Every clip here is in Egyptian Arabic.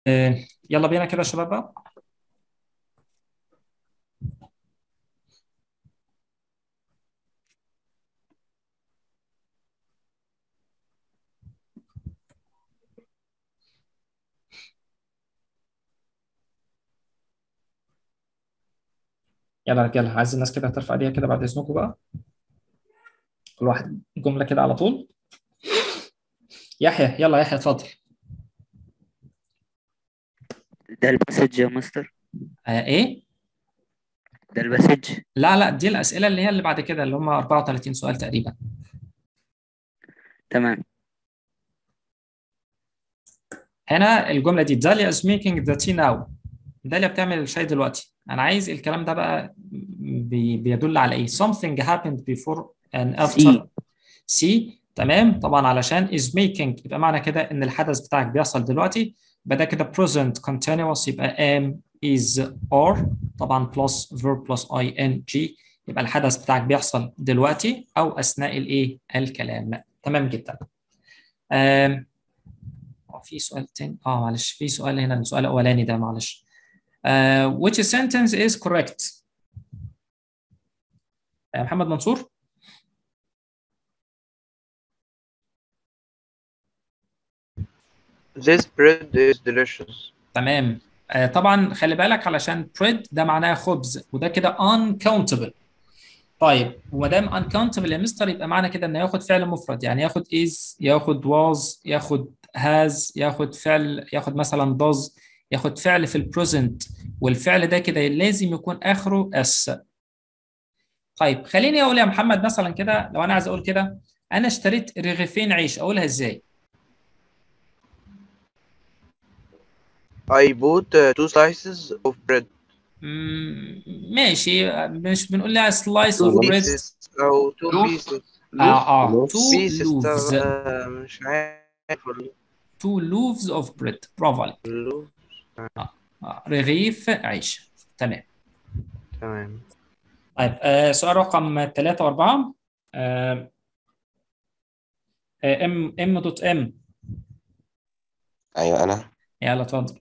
آه، يلا بينا كده يا شباب بقى يلا يا رجاله عايز الناس كده ترفع ايديها كده بعد اذنكم بقى كل واحد جمله كده على طول يحيى يلا يحيى اتفضل ده الباسج يا مستر آه ايه ده الباسج لا لا دي الاسئله اللي هي اللي بعد كده اللي هم 34 سؤال تقريبا تمام هنا الجمله دي داليا is making the tea now داليا بتعمل الشاي دلوقتي انا عايز الكلام ده بقى بي بيدل على ايه something happened before and after See. see تمام طبعا علشان is making يبقى معنى كده ان الحدث بتاعك بيحصل دلوقتي يبقى ده كده present continuous يبقى am is are طبعا plus verb plus ing يبقى الحدث بتاعك بيحصل دلوقتي او اثناء الايه الكلام تمام جدا آم، آه، في سؤال تاني اه معلش في سؤال هنا السؤال الاولاني ده معلش آه which sentence is correct آه، محمد منصور This bread is delicious. تمام آه طبعا خلي بالك علشان bread ده معناه خبز وده كده uncountable طيب وما دام uncountable يا مستر يبقى معنى كده انه ياخد فعل مفرد يعني ياخد is ياخد was ياخد has ياخد فعل ياخد مثلا does ياخد فعل في البريزنت والفعل ده كده لازم يكون اخره s طيب خليني اقول يا محمد مثلا كده لو انا عايز اقول كده انا اشتريت رغيفين عيش اقولها ازاي I bought uh, two slices of bread. مم، ماشي مش بنقول لها slice Two of bread pieces أو two Loaf. pieces. اه اه Loaf. two pieces loaves آه، مش عارف ولا two loaves of bread برافو عليك loaf. آه. رغيف عيش تمام تمام طيب آه سؤال رقم ثلاثة وأربعة آه آه، ام ام دوت ام ايوه انا يلا اتفضل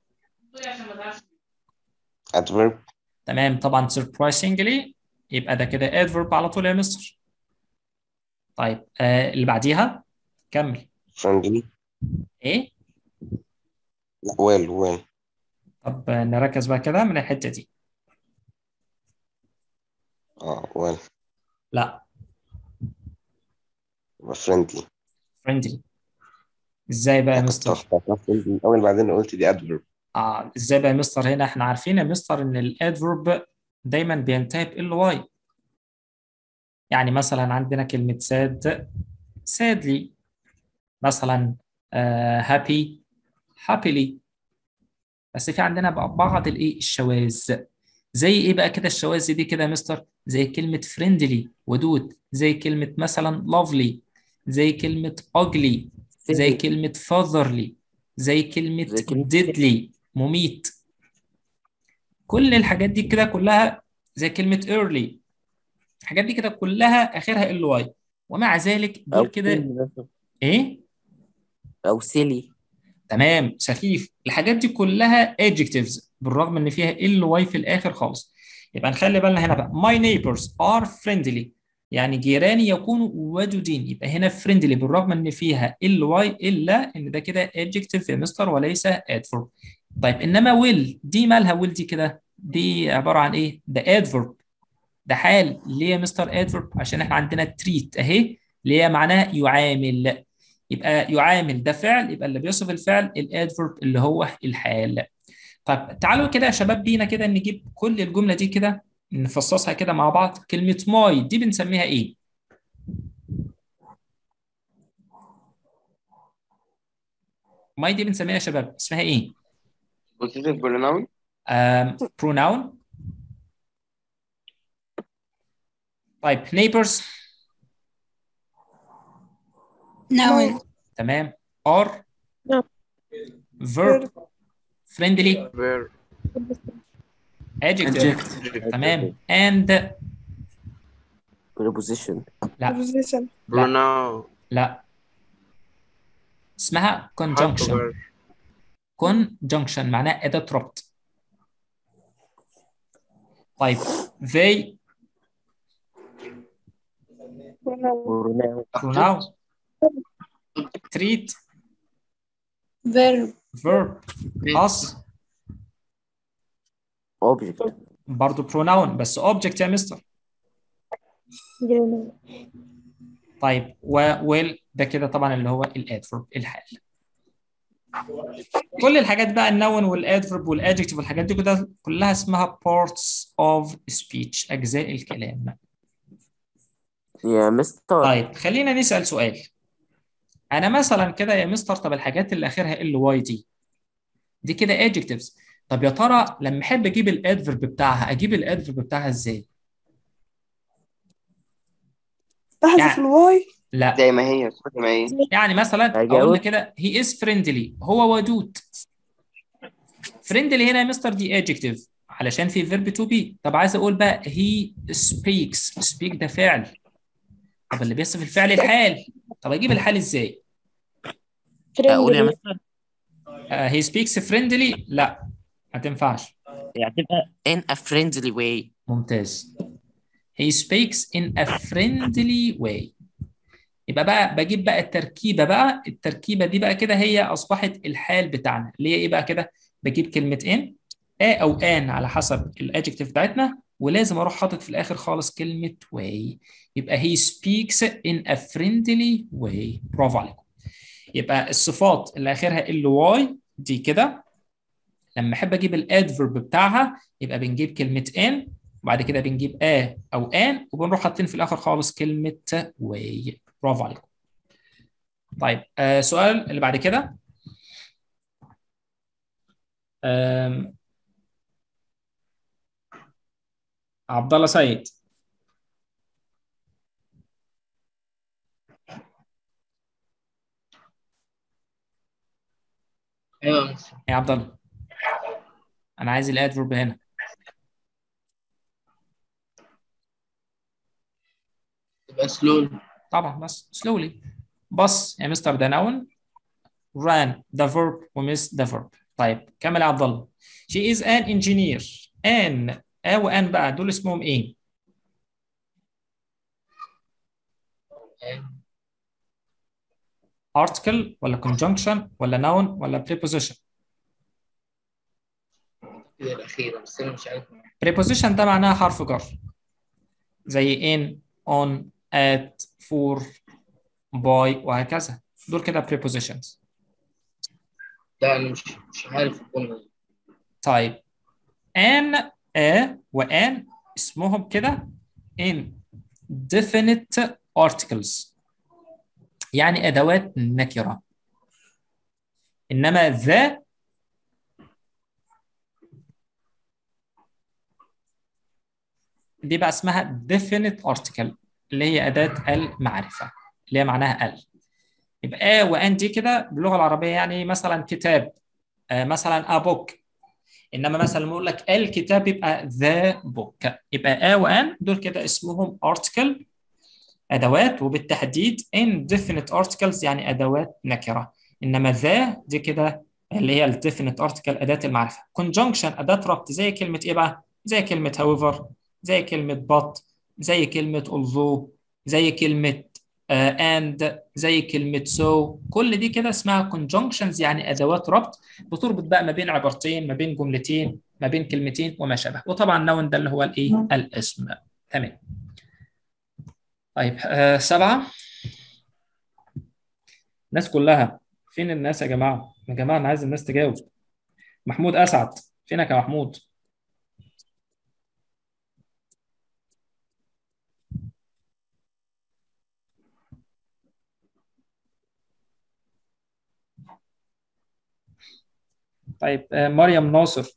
adverb تمام طبعا surprisingly يبقى ده كده adverb على طول يا مستر طيب آه اللي بعديها كمل friendly ايه لا well well طب آه، نركز بقى كده من الحتة دي اه well لا يبقى friendly friendly ازاي بقى يا كنت مستر اخترتها friendly الاول بعدين قلت دي adverb آه ازاي بقى يا مستر هنا احنا عارفين يا مستر ان الادفرب دايما بينتهي ب ال واي يعني مثلا عندنا كلمة sad sadly مثلا آه happy happily بس في عندنا بقى بعض الايه الشواذ زي ايه بقى كده الشواذ دي كده يا مستر زي كلمة friendly ودود زي كلمة مثلا lovely زي كلمة ugly زي كلمة fatherly زي كلمة زي كلمة deadly مميت كل الحاجات دي كده كلها زي كلمة early الحاجات دي كده كلها آخرها ال واي ومع ذلك دول أو كده silly إيه؟ أو silly تمام سخيف الحاجات دي كلها adjectives بالرغم إن فيها ال واي في الآخر خالص يبقى نخلي بالنا هنا بقى my neighbors are friendly يعني جيراني يكونوا ودودين يبقى هنا friendly بالرغم إن فيها ال واي إلا إن ده كده adjective يا مستر وليس adverb طيب إنما will دي مالها will دي كده دي عبارة عن إيه؟ ده adverb ده حال ليه يا مستر ادفرب عشان احنا عندنا تريت اهي اللي هي معناها يعامل يبقى يعامل ده فعل يبقى اللي بيوصف الفعل الادفرب اللي هو الحال طب تعالوا كده يا شباب بينا كده نجيب كل الجملة دي كده نفصصها كده مع بعض كلمة ماي دي بنسميها ايه ماي دي بنسميها يا شباب اسمها ايه possessive pronoun um, pronoun طيب neighbors noun تمام are No. verb friendly Verb. adjective تمام and preposition لا preposition Pronoun. لا اسمها conjunction حرف جر. conjunction معناه أداة ربط طيب they pronoun pronoun treat verb verb us object برضه pronoun بس object يا مستر طيب و will ده كده طبعا اللي هو الادفرب الحال كل الحاجات بقى النون والادفرب والادجكتيف والحاجات دي كده كلها اسمها parts of speech اجزاء الكلام يا مستر طيب خلينا نسأل سؤال انا مثلا كده يا مستر طب الحاجات اللي اخرها ال واي دي دي كده adjectives طب يا ترى لما احب اجيب الادفرب بتاعها اجيب الادفرب بتاعها ازاي احذف يعني- الواي لا زي ما هي زي ما هي يعني مثلا هجاوب. قلنا كده he is friendly هو ودود friendly هنا يا مستر دي adjective علشان في verb to be طب عايز اقول بقى he speaks speak ده فعل طب اللي بيصف الفعل الحال طب اجيب الحال ازاي اقول يا مستر uh, he speaks friendly لا ما تنفعش يعني تبقى in a friendly way ممتاز he speaks in a friendly way يبقى بقى بجيب بقى التركيبة بقى التركيبة دي بقى كده هي أصبحت الحال بتاعنا اللي هي إيه بقى كده بجيب كلمة in a أو an على حسب الادجكتيف بتاعتنا ولازم أروح حاطط في الآخر خالص كلمة way يبقى he speaks in a friendly way برافو عليكم يبقى الصفات اللي آخرها ال y دي كده لما أحب أجيب الادفرب بتاعها يبقى بنجيب كلمة in وبعد كده بنجيب a أو an وبنروح حاطين في الآخر خالص كلمة way برافو عليكم طيب آه سؤال اللي بعد كده آم، عبد الله سيد ايوه يا مستر يا عبد الله انا عايز الادفرب هنا تبقى سلول طبعا بس slowly بص يا مستر ده noun ran the verb ومس the verb طيب كمل يا عبد الله she is an engineer an a وان بقى دول اسمهم ايه article ولا conjunction ولا noun ولا preposition كده الأخيرة بس أنا مش عارف preposition ده معناها حرف جر زي in on at for by وهكذا دول كده prepositions لا أنا مش مش عارف الجملة دي طيب an a وان اسمهم كده indefinite articles يعني أدوات نكرة إنما ذا دي بقى اسمها definite article اللي هي أداة المعرفة اللي هي معناها ال يبقى آ وأن دي كده باللغة العربية يعني مثلا كتاب آه مثلا a book انما مثلا لما اقول لك الكتاب يبقى ذا بوك يبقى ا وان دول كده اسمهم article ادوات وبالتحديد indefinite articles يعني ادوات نكره انما ذا دي كده اللي هي الديفينيت article اداه المعرفه conjunction اداه ربط زي كلمه ايه بقى زي كلمه however زي كلمه but زي كلمه although زي كلمه uh, and زي كلمه so كل دي كده اسمها conjunctions يعني ادوات ربط بتربط بقى ما بين عبارتين ما بين جملتين ما بين كلمتين وما شابه وطبعا نون ده اللي هو الايه الاسم تمام طيب آه سبعة الناس كلها فين الناس يا جماعة يا جماعة أنا عايز الناس تجاوب محمود أسعد فينك يا محمود طيب آه مريم ناصر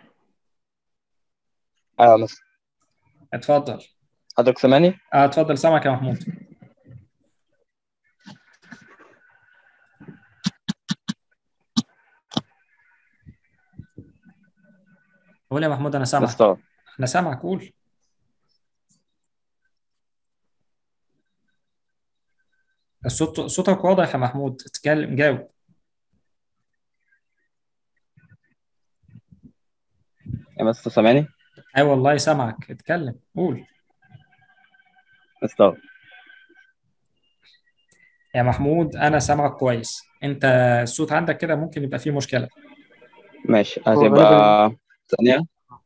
ايوه مستر اتفضل حضرتك سامعني؟ اه اتفضل سامعك يا محمود قول يا محمود انا سامعك مستر انا سامعك قول الصوت صوتك واضح يا محمود اتكلم جاوب يا مستر سامعني اي والله سامعك اتكلم قول مستر يا محمود انا سامعك كويس انت الصوت عندك كده ممكن يبقى فيه مشكلة ماشي هو هتبقى ثانية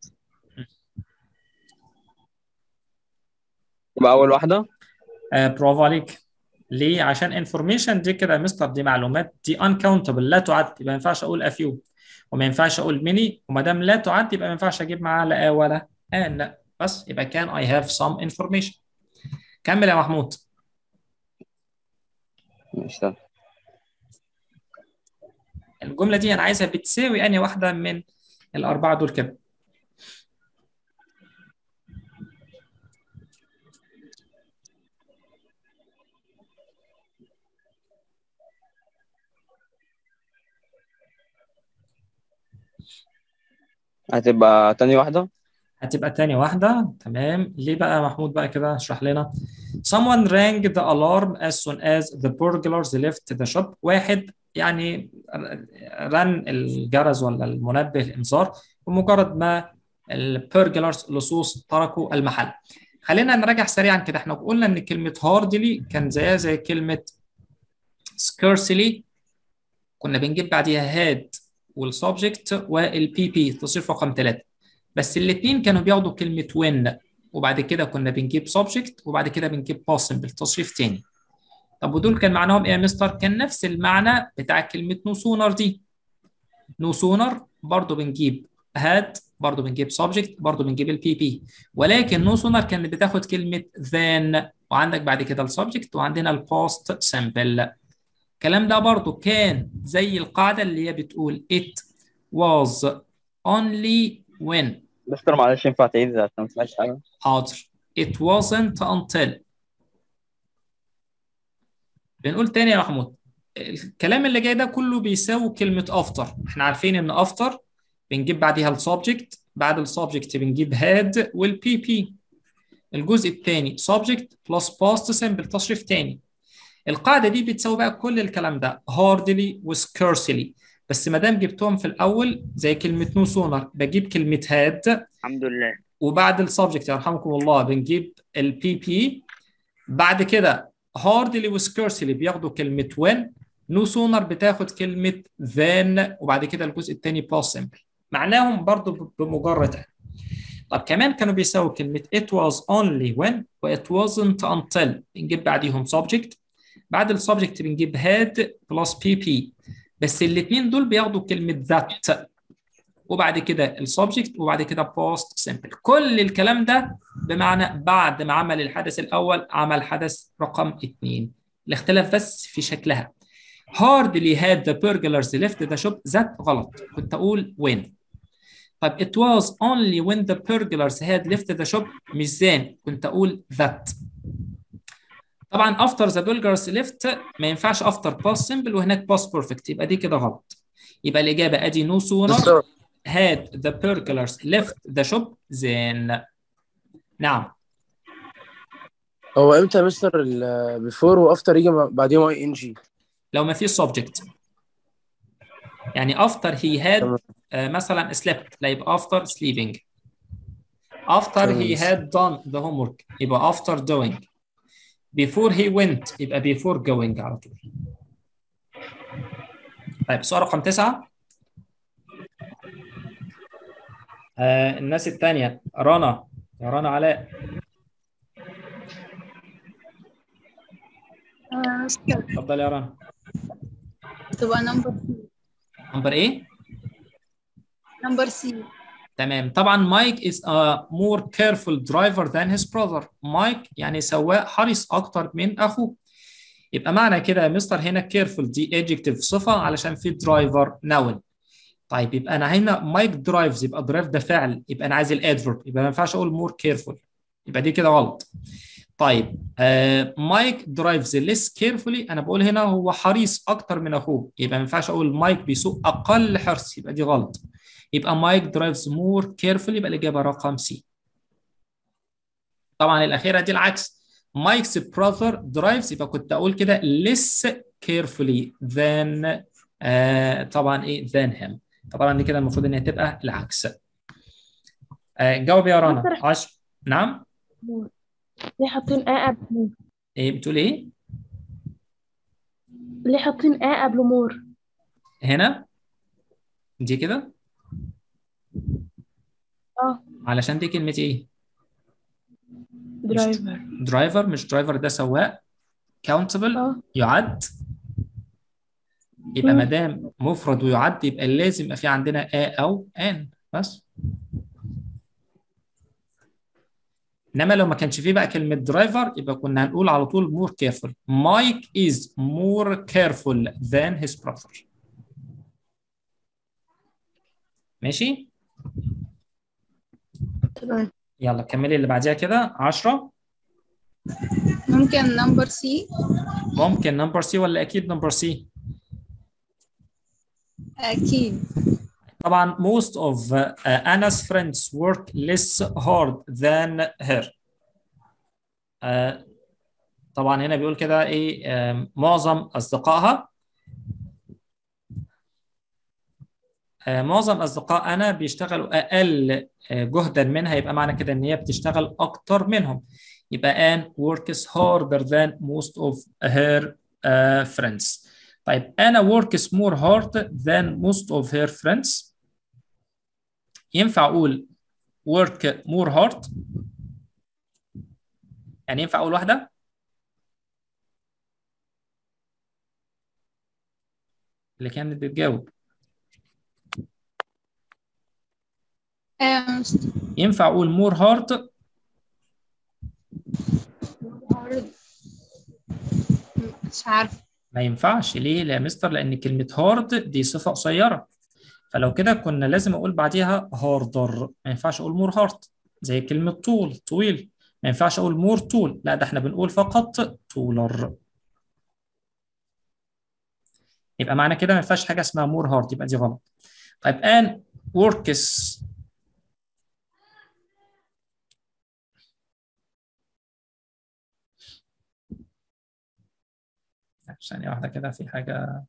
يبقى أول واحدة آه برافو عليك ليه عشان انفورميشن دي كده يا مستر دي معلومات دي uncountable لا تعد يبقى ما ينفعش اقول افيو وما ينفعش اقول ميني وما دام لا تعد يبقى ما ينفعش اجيب معاها لا آه ولا ان لا بس يبقى كان I have some information كمل يا محمود ماشي تمام. الجملة دي أنا عايزها بتساوي أنهي واحدة من الأربعة دول كده هتبقى تاني واحدة هتبقى تاني واحدة تمام ليه بقى يا محمود بقى كده اشرح لنا someone rang the alarm as soon as the burglars left the shop واحد يعني رن الجرس ولا المنبه الإنذار بمجرد ما البرجلرز لصوص تركوا المحل خلينا نراجع سريعا كده احنا قلنا ان كلمة هاردلي كان زيها زي كلمة scarcely كنا بنجيب بعديها هاد والسبجكت والبي بي تصريف رقم ثلاثة بس الاثنين كانوا بياخدوا كلمة وين وبعد كده كنا بنجيب سبجكت وبعد كده بنجيب possible تصريف تاني طب ودول كان معناهم ايه يا مستر؟ كان نفس المعنى بتاع كلمة نو سونر دي نو سونر برضه بنجيب هاد برضه بنجيب سبجكت برضه بنجيب البي بي ولكن نو سونر كانت بتاخد كلمة then وعندك بعد كده السبجكت وعندنا الباست سامبل الكلام ده برضه كان زي القاعدة اللي هي بتقول it was only when مستر معلش ينفع تعيد عشان ما سمعتش حاجة حاضر it wasn't until بنقول تاني يا محمود الكلام اللي جاي ده كله بيساوي كلمة after احنا عارفين ان after بنجيب بعديها السبجكت بعد السبجكت بنجيب had والبي بي الجزء الثاني subject plus past simple تصريف تاني القاعدة دي بتساوي بقى كل الكلام ده hardly و scarcely بس ما دام جبتهم في الأول زي كلمة no sooner بجيب كلمة had الحمد لله وبعد السبجكت يرحمكم الله بنجيب البي بي بعد كده hardly و scarcely بياخدوا كلمة when no sooner بتاخد كلمة then وبعد كده الجزء الثاني past simple معناهم برضو بمجرد ان طب كمان كانوا بيساووا كلمة it was only when و it wasn't until بنجيب بعديهم subject بعد السبجكت بنجيب had plus pp بس الاثنين دول بياخدوا كلمة that وبعد كده السبجكت وبعد كده past simple كل الكلام ده بمعنى بعد ما عمل الحدث الأول عمل حدث رقم اثنين الاختلاف بس في شكلها hardly had the burglars left the shop that غلط كنت أقول when طيب it was only when the burglars had left the shop مش then كنت أقول that طبعا after the burglars left ما ينفعش after past simple وهناك past perfect يبقى دي كده غلط يبقى الإجابة أدي no sooner had the burglars left the shop then نعم هو امتى يا مستر البيفور وافتر يجي بعديهم اي ان جي لو ما فيش subject يعني after he had uh, مثلا slept لا يبقى after sleeping after he had done the homework يبقى after doing before he went يبقى before going على طول طيب سؤال رقم تسعة آه الناس الثانية رنا يا رنا علاء اتفضل يا رنا تبقى نمبر سي نمبر ايه؟ نمبر سي تمام طبعا مايك is a more careful driver than his brother مايك يعني سواق حريص اكتر من اخوه يبقى معنى كده يا مستر هنا careful دي adjective صفة علشان في درايفر noun طيب يبقى انا هنا مايك درايفز يبقى درايف ده فعل يبقى انا عايز الادفرب يبقى ما ينفعش اقول مور كيرفول يبقى دي كده غلط طيب مايك درايفز ليس كيرفولي انا بقول هنا هو حريص اكتر من اخوه يبقى ما ينفعش اقول مايك بيسوق اقل حرص يبقى دي غلط يبقى مايك درايفز مور كيرفولي يبقى الاجابه رقم سي طبعا الاخيره دي العكس مايكس براذر درايفز يبقى كنت اقول كده less carefully than آه طبعا ايه than him طبعا دي كده المفروض ان هي تبقى العكس آه جاوب يا رنا مستر عشر نعم ليه حاطين آ قبل مور ايه بتقول ايه ليه حاطين آ قبل مور هنا دي كده اه علشان دي كلمة ايه مش درايفر درايفر مش درايفر ده سواق كاونتبل اه يعد يبقى ما مم. دام مفرد ويعد يبقى لازم يبقى في عندنا ا او ان بس انما لو ما كانش فيه بقى كلمه درايفر يبقى كنا هنقول على طول more careful Mike is more careful than his brother ماشي تمام يلا كملي اللي بعديها كده 10 ممكن نمبر سي ممكن نمبر سي ولا اكيد نمبر سي أكيد طبعا most of uh, Anna's friends work less hard than her آه، طبعا هنا بيقول كده ايه آم، معظم اصدقائها آه، معظم اصدقاء انا بيشتغلوا اقل آه، جهدا منها يبقى معنى كده ان هي بتشتغل اكتر منهم يبقى ان works harder than most of her uh, friends طيب انا works more hard than most of her friends ينفع اقول work more hard يعني ينفع اقول واحده اللي كانت بتجاوب آم، ينفع اقول more hard hard. مش عارفة ما ينفعش ليه يا مستر لان كلمه هارد دي صفه قصيره فلو كده كنا لازم اقول بعديها هاردر ما ينفعش اقول مور هارد زي كلمه طول طويل ما ينفعش اقول مور طول لا ده احنا بنقول فقط طولر يبقى معنى كده ما ينفعش حاجه اسمها مور هارد يبقى دي غلط طيب ان وركس ثانية واحدة كده في حاجة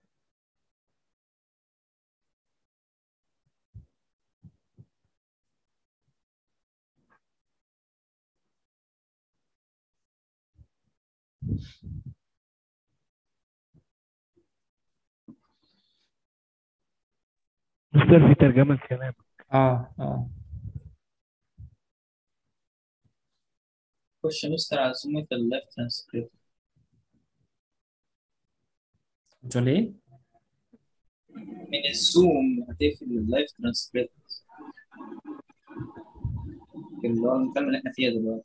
مستر في ترجمة الكلام اه اه خش مستر على سمة الليفت ترانسكريبت بتقول ايه؟ من الزوم هتقفل اللايف ترانسكريبت اللي هو المكالمة اللي احنا فيها دلوقتي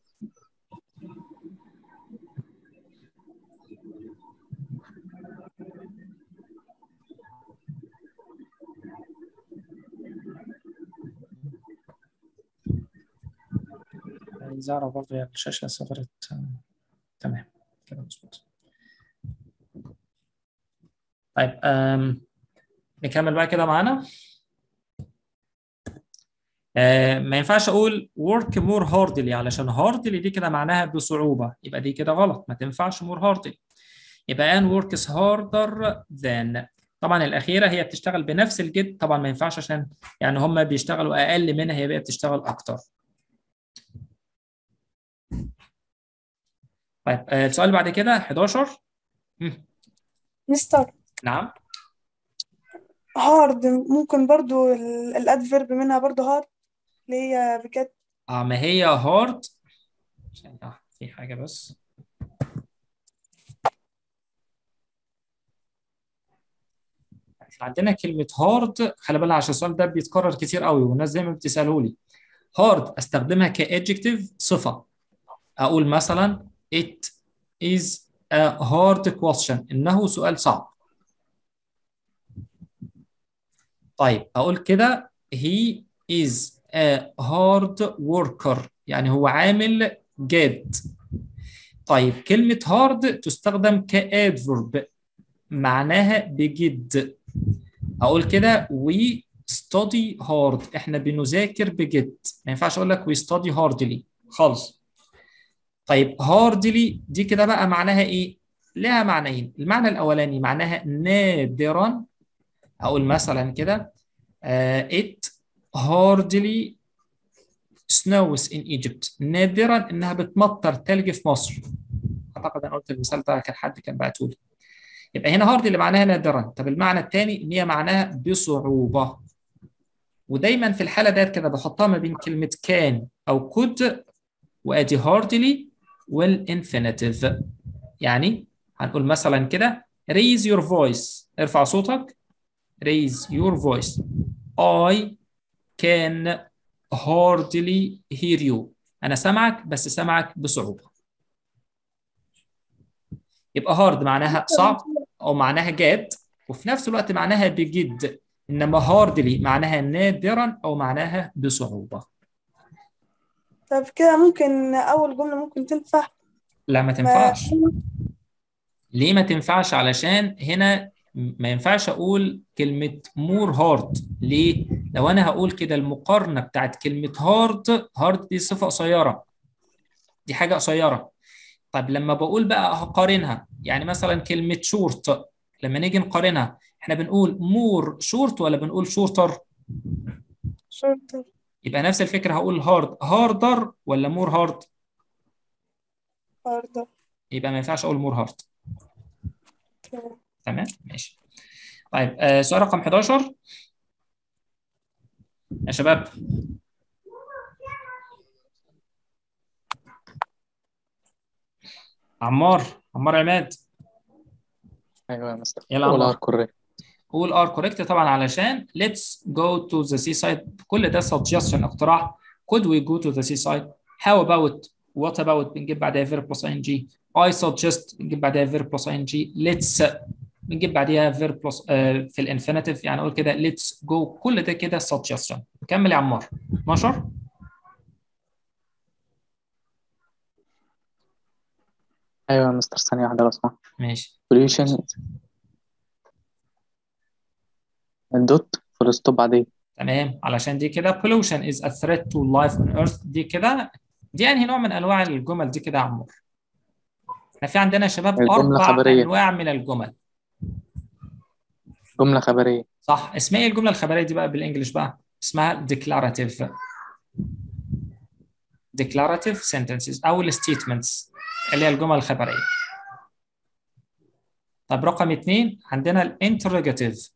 عايز اعرف برضه هي الشاشة صغرت آه، تمام كده مظبوط طيب آم. نكمل بقى كده معانا آه ما ينفعش اقول work more hardly علشان hardly دي كده معناها بصعوبة يبقى دي كده غلط ما تنفعش more hardly يبقى ان works harder than طبعا الأخيرة هي بتشتغل بنفس الجد طبعا ما ينفعش عشان يعني هم بيشتغلوا أقل منها هي بقى بتشتغل أكتر طيب آه السؤال بعد كده 11 مم. مستر نعم هارد ممكن برضو ال- الادفيرب منها برضو هارد اللي هي بجد اه ما هي هارد ثانية في حاجة بس احنا عندنا كلمة هارد خلي بالك عشان السؤال ده بيتكرر كتير قوي والناس دايما بتسأله لي هارد استخدمها كادجكتيف صفة اقول مثلا it is a hard question انه سؤال صعب طيب اقول كده he is a hard worker يعني هو عامل جاد طيب كلمة hard تستخدم كادفرب معناها بجد اقول كده we study hard احنا بنذاكر بجد ما ينفعش اقول لك we study hardly خالص طيب hardly دي كده بقى معناها ايه لها معنيين المعنى الاولاني معناها نادرا اقول مثلا كده uh, it hardly snows in Egypt نادرا انها بتمطر تلج في مصر اعتقد انا قلت المثال ده كان حد كان بعته لي يبقى هنا هارد اللي معناها نادرا طب المعنى الثاني ان هي معناها بصعوبه ودايما في الحاله ديت كده بحطها ما بين كلمه كان او could وادي هاردلي والانفينيتيف يعني هنقول مثلا كده raise your voice ارفع صوتك raise your voice I can hardly hear you انا سامعك بس سامعك بصعوبه يبقى هارد معناها صعب او معناها جاد وفي نفس الوقت معناها بجد انما هاردلي معناها نادرا او معناها بصعوبه طب كده ممكن أول جملة ممكن تنفع لا ما ما تنفعش ليه ما تنفعش علشان هنا ما ينفعش اقول كلمة مور هارد ليه؟ لو انا هقول كده المقارنة بتاعت كلمة هارد هارد دي صفة قصيرة دي حاجة قصيرة طب لما بقول بقى هقارنها يعني مثلا كلمة شورت لما نيجي نقارنها احنا بنقول مور شورت ولا بنقول شورتر؟ شرطة يبقى نفس الفكرة هقول هارد هاردر ولا مور هارد؟ برضه يبقى ما ينفعش اقول مور هارد تمام. تمام ماشي طيب آه سؤال رقم 11 يا شباب عمار عمار عماد ايوه يا مستر يلا قول عمار ار كوريكت قول ار كوريكت طبعا علشان let's go to the seaside كل ده suggestion اقتراح could we go to the seaside how about what about بنجيب بعدها verb plus ing I suggest بنجيب بعدها verb plus ing let's بنجيب بعديها verb plus آه في الانفينيتيف يعني اقول كده let's go كل ده كده suggestion نكمل يا عمار 12 ايوه يا مستر ثانية واحدة لو سمحت ماشي pollution الدوت فول ستوب بعدين تمام علشان دي كده pollution is a threat to life on earth دي كده دي انهي نوع من انواع الجمل دي كده يا عمار احنا في عندنا يا شباب الجملة اربع خبرية. انواع من الجمل جملة خبرية صح اسمها ايه الجمله الخبريه دي بقى بالانجلش بقى اسمها declarative declarative sentences او الستيتمنتس اللي هي الجمل الخبريه طب رقم اثنين عندنا الانتروجاتيف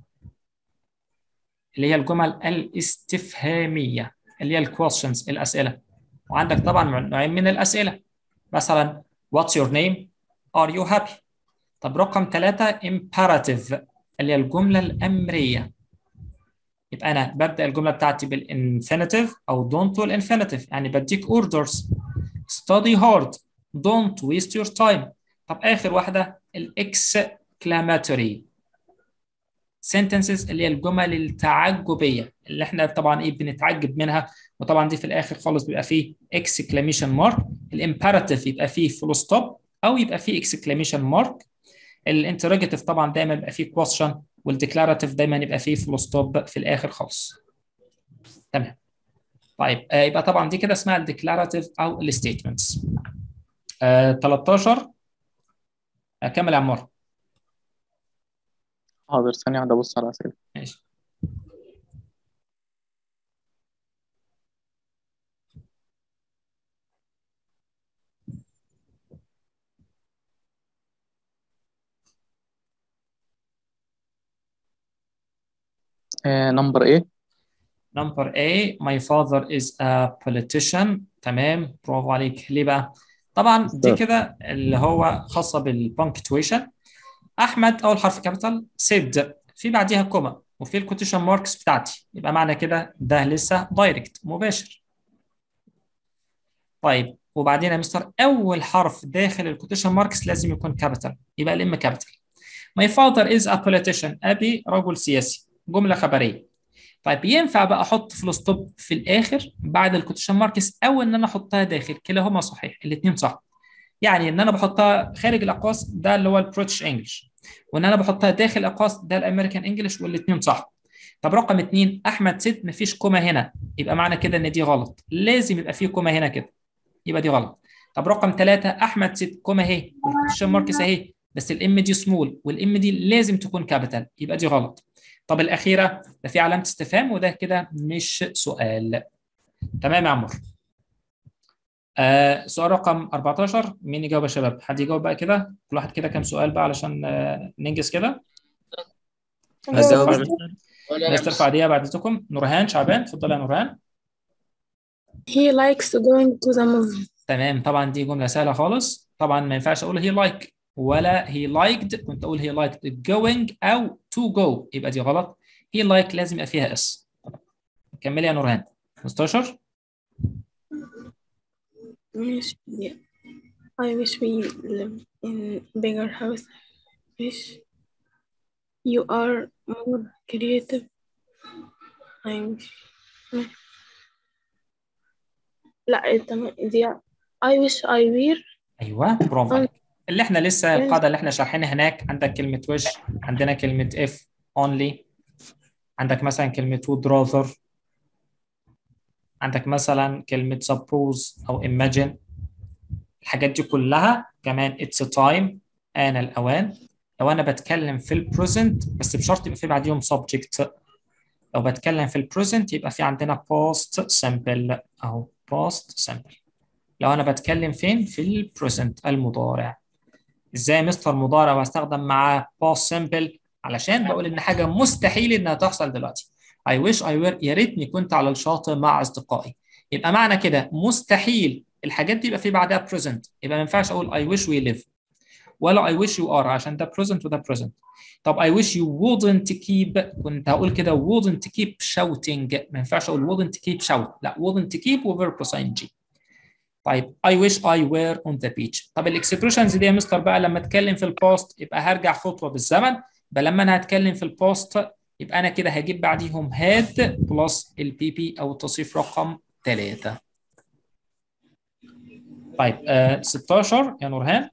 اللي هي الجمل الاستفهاميه اللي هي الكويشنز الاسئله وعندك طبعا نوعين من الاسئله مثلا what's your name are you happy طب رقم ثلاثة imperative اللي هي الجملة الأمرية يبقى أنا ببدأ الجملة بتاعتي بالinfinitive أو don't والinfinitive يعني بديك orders study hard don't waste your time طب آخر واحدة exclamatory sentences اللي هي الجمل التعجبية اللي احنا طبعا ايه بنتعجب منها وطبعا دي في الآخر خالص بيبقى فيه exclamation mark الامبerative يبقى فيه full stop أو يبقى فيه exclamation mark الانتروجاتيف طبعا دايما يبقى فيه question والديكلاراتيف دايما يبقى فيه فول ستوب في الاخر خالص تمام طيب آه يبقى طبعا دي كده اسمها الديكلاراتيف او الستيتمنتس آه 13 اكمل يا عمار حاضر ثانية واحدة أبص على الأسئلة ماشي نمبر إيه Number A my father is a politician تمام برافو عليك ليه بقى؟ طبعا دي طيب. كده اللي هو خاصة بالبنكتويشن أحمد أول حرف كابيتال سيد في بعديها كوما وفي الكوتيشن ماركس بتاعتي يبقى معنى كده ده لسه دايركت مباشر طيب وبعدين يا مستر أول حرف داخل الكوتيشن ماركس لازم يكون كابيتال يبقى الإم كابيتال My father is a politician أبي رجل سياسي جملة خبرية طيب ينفع بقى احط فول ستوب في الاخر بعد الكوتيشن ماركس او ان انا احطها داخل كلاهما صحيح الاثنين صح يعني ان انا بحطها خارج الاقواس ده اللي هو البريتش انجلش وان انا بحطها داخل الاقواس ده الامريكان انجلش والاثنين صح طب رقم اثنين احمد سيد مفيش كوما هنا يبقى معنى كده ان دي غلط لازم يبقى فيه كوما هنا كده يبقى دي غلط طب رقم ثلاثة احمد سيد كوما اهي والكوتيشن ماركس اهي بس الام دي سمول والام دي لازم تكون كابيتال يبقى دي غلط طب الأخيرة ده في علامة استفهام وده كده مش سؤال تمام يا عمر آه سؤال رقم 14 مين يجاوب يا شباب حد يجاوب بقى كده كل واحد كده كام سؤال بقى علشان آه ننجز كده بس أجاوب يا ارفع مستر بس ترفع ايديها بعد اذنكم نورهان شعبان اتفضلي يا نورهان He likes going to the movie. تمام طبعا دي جملة سهلة خالص طبعا ما ينفعش اقول he like ولا he liked كنت اقول he liked going او to go يبقى دي غلط he like لازم يبقى فيها اس كملي يا نورهان 15 ماشي yeah. I wish we lived in bigger house. Wish you are more creative. I wish لا تمام دي I wish I were ايوه برافو عليك اللي احنا لسه القاعده اللي احنا شارحينها هناك عندك كلمه wish عندنا كلمه if only عندك مثلا كلمه would rather عندك مثلا كلمه suppose او imagine الحاجات دي كلها كمان it's a time آن الأوان لو أنا بتكلم في البريزنت بس بشرط يبقى في بعديهم subject لو بتكلم في البريزنت يبقى في عندنا past simple أهو past simple لو أنا بتكلم فين في البريزنت المضارع إزاي مستر مضارع واستخدم معاه past simple علشان بقول إن حاجة مستحيل إنها تحصل دلوقتي I wish I were يا ريتني كنت على الشاطئ مع أصدقائي يبقى معنى كده مستحيل الحاجات دي يبقى في بعدها present يبقى ما ينفعش اقول I wish we live ولا I wish you are عشان ده present وده present طب I wish you wouldn't keep كنت هقول كده wouldn't keep shouting ما ينفعش اقول wouldn't keep shout لا wouldn't keep وverb plus ing طيب I wish I were on the beach طب الاكسبريشنز دي يا مستر بقى لما اتكلم في الباست يبقى هرجع خطوه بالزمن يبقى لما انا هتكلم في الباست يبقى انا كده هجيب بعديهم had بلس البي بي او التصريف رقم 3 طيب آه 16 يا نورهان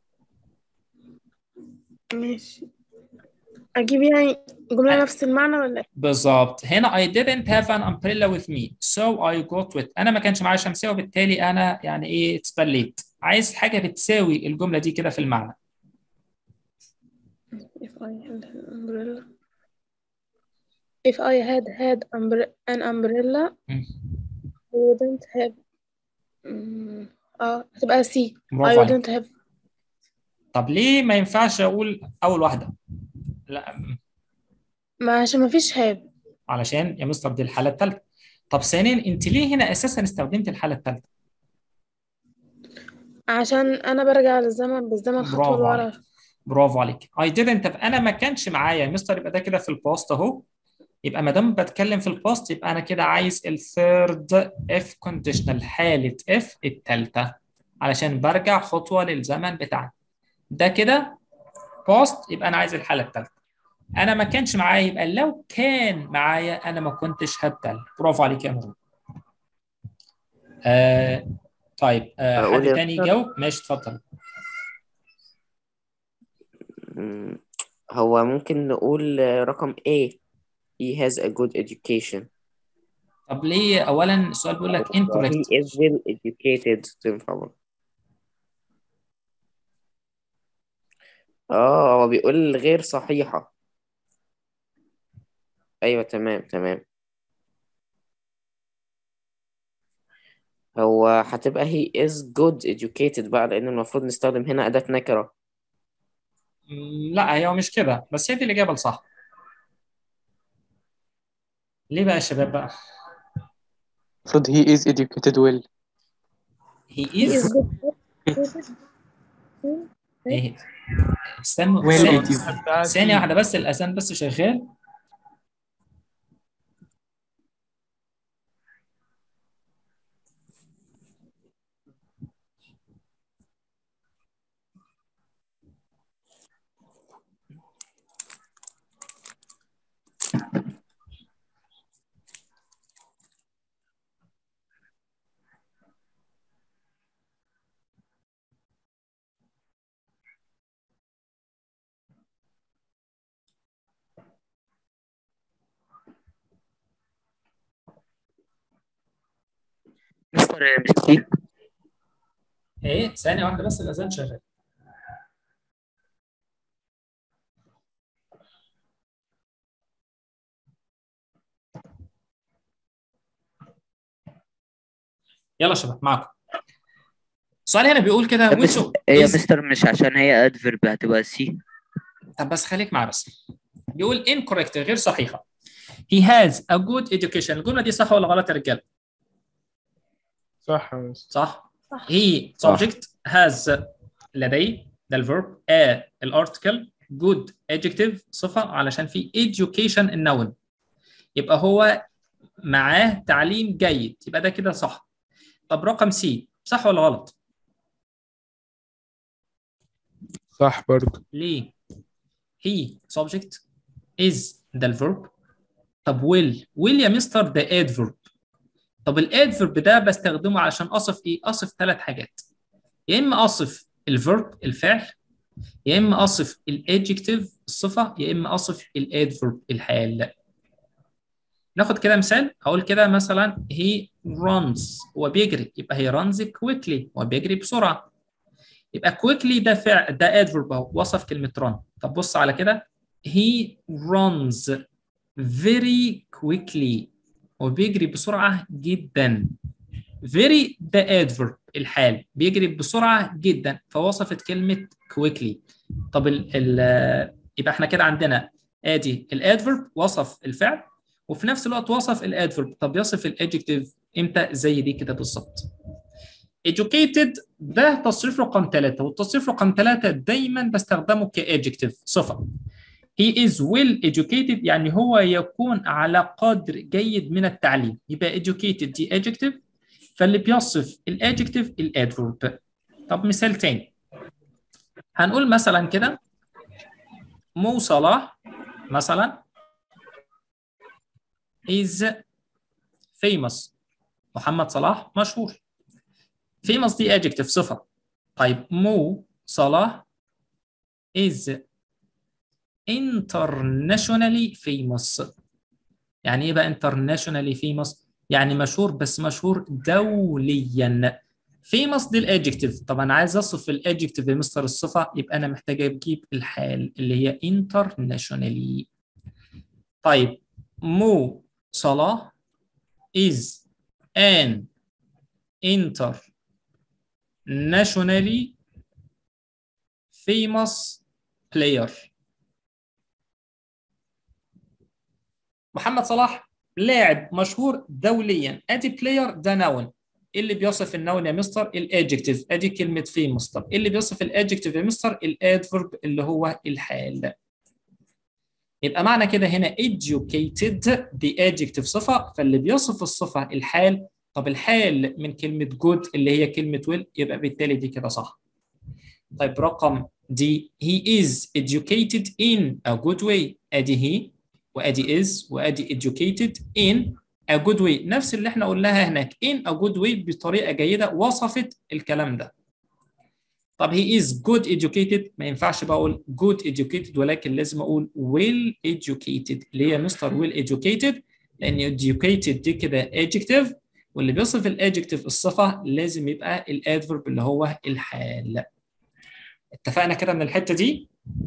ماشي أجيب يعني جملة نفس المعنى ولا إيه؟ بالظبط هنا I didn't have an umbrella with me so I got wet أنا ما كانش معايا شمسية وبالتالي أنا يعني إيه اتسبليت عايز حاجة بتساوي الجملة دي كده في المعنى If I had an umbrella If I had had umbre- an umbrella مم. I wouldn't have mm, اه هتبقى سي I برافو عليك wouldn't have طب ليه ما ينفعش أقول أول واحدة لا ما عشان ما فيش have علشان يا مستر دي الحالة الثالثة طب ثانيا أنت ليه هنا أساسا استخدمت الحالة الثالثة عشان أنا برجع للزمن بالزمن خطوة برافو لورا عليك برافو عليك I didn't have أنا ما كانش معايا يا مستر يبقى ده كده في الباست أهو يبقى ما دام بتكلم في الباست يبقى انا كده عايز الثيرد اف كونديشنال حاله اف الثالثه علشان برجع خطوه للزمن بتاعنا ده كده باست يبقى انا عايز الحاله الثالثه انا ما كانش معايا يبقى لو كان معايا انا ما كنتش هبدل برافو عليك يا نور آه طيب آه أقول حد يا تاني مستر؟ يجاوب ماشي اتفضل مم، هو ممكن نقول آه، رقم A he has a good education طب ليه اولا السؤال بيقول لك he incorrect is well educated تنفع برضه اه هو بيقول غير صحيحة ايوه تمام تمام هو هتبقى he is good educated بقى لأن المفروض نستخدم هنا أداة نكرة مم، لا هي مش كده بس هي دي الاجابه الصح ليه بقى يا شباب بقى المفروض he is educated well he he is is good ايه استنوا Well ثانية educated. ثانية واحدة بس الأذان بس شغال مستر بيكي ايه ثانية واحدة بس الأذان شغال يلا يا شباب معاكم السؤال هنا بيقول كده طب which بس of هي is مستر مش عشان هي ادفرب هتبقى سي طب بس خليك معايا بس بيقول incorrect غير صحيحة he has a good education الجملة دي صح ولا غلط يا رجال صح يا مستر. صح صح he subject has لديه ده الفيرب a الارتكل good adjective صفة علشان في education النون يبقى هو معاه تعليم جيد يبقى ده كده صح طب رقم سي صح ولا غلط صح برضه ليه he subject is ده الفيرب طب will will يا مستر ده adverb طب الادفرب ده بستخدمه علشان اصف ايه اصف ثلاث حاجات يا اما اصف الفيرب الفعل يا اما اصف الادجكتيف الصفه يا اما اصف الادفرب الحال ناخد كده مثال هقول كده مثلا he runs هو بيجري يبقى he runs quickly هو بيجري بسرعه يبقى quickly ده فعل ده adverb اهو وصف كلمه run طب بص على كده he runs very quickly هو بيجري بسرعه جدا very ده adverb الحال بيجري بسرعه جدا فوصفت كلمه quickly طب ال ال يبقى احنا كده عندنا ادي الادفرب وصف الفعل وفي نفس الوقت وصف الادفرب طب يصف الادجكتيف امتى زي دي كده بالظبط educated ده تصريف رقم ثلاثة والتصريف رقم ثلاثة دايما بستخدمه كادجكتيف صفة he is well educated يعني هو يكون على قدر جيد من التعليم يبقى educated دي adjective فاللي بيصف الادجكتيف الادفرب طب مثال تاني هنقول مثلا كده مو صلاح مثلا is famous محمد صلاح مشهور famous دي adjective صفة طيب مو صلاح is internationally famous يعني ايه بقى internationally famous يعني مشهور بس مشهور دوليا famous دي الادجكتيف طب انا عايز اصف الادجكتيف يا مستر الصفه يبقى انا محتاج اجيب الحال اللي هي internationally طيب مو صلاح is an internationally famous player محمد صلاح لاعب مشهور دوليا ادي بلاير ده نون ايه اللي بيوصف النون يا مستر الادجكتيف ادي كلمه فيموس طب ايه اللي بيوصف الادجكتيف يا مستر الادفرب اللي هو الحال يبقى معنى كده هنا educated دي adjective صفه فاللي بيوصف الصفه الحال طب الحال من كلمه good اللي هي كلمه will يبقى بالتالي دي كده صح طيب رقم دي he is educated in a good way ادي he وادي is وادي educated in a good way نفس اللي احنا قلناها هناك in a good way بطريقه جيده وصفت الكلام ده طب he is good educated ما ينفعش بقى اقول good educated ولكن لازم اقول well educated اللي هي مستر well educated لان educated دي كده adjective واللي بيوصف الادجكتيف الصفه لازم يبقى الادفرب اللي هو الحال اتفقنا كده من الحته دي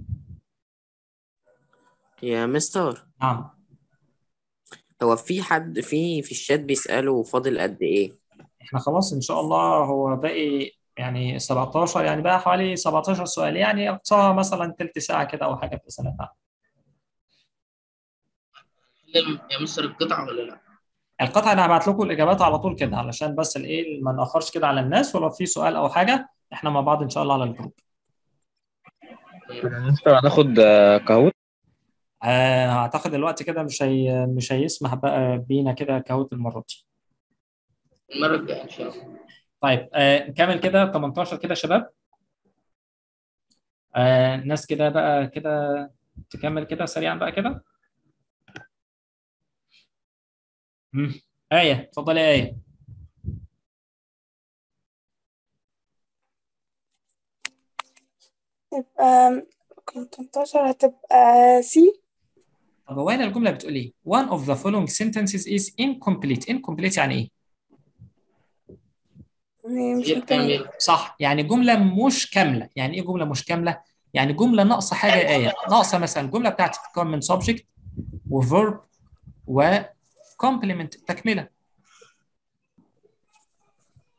يا مستر نعم هو في حد في في الشات بيسأله فاضل قد ايه احنا خلاص ان شاء الله هو باقي يعني 17 يعني بقى حوالي 17 سؤال يعني اقصاها مثلا تلت ساعه كده او حاجه باذن الله يا مستر القطعة ولا لا؟ القطعه انا هبعت لكم الاجابات على طول كده علشان بس الايه ما ناخرش كده على الناس ولو في سؤال او حاجه احنا مع بعض ان شاء الله على الجروب مستر هناخد آه، كهوت آه اعتقد الوقت كده مش هي مش هيسمح بقى بينا كده كهوت المره دي المرة الجاية إن شاء الله طيب آه نكمل كده 18 كده يا شباب آه ناس كده بقى كده تكمل كده سريعا بقى كده مم. آية اتفضلي يا آية يبقى 18 هتبقى سي طب هو هنا الجملة بتقول إيه؟ One of the following sentences is incomplete. incomplete يعني إيه؟ مش مكمل صح يعني جملة مش كاملة يعني إيه جملة مش كاملة؟ يعني جملة ناقصة حاجة يا آية ناقصة مثلا الجملة بتاعتي تتكون من subject وverb و complement تكملة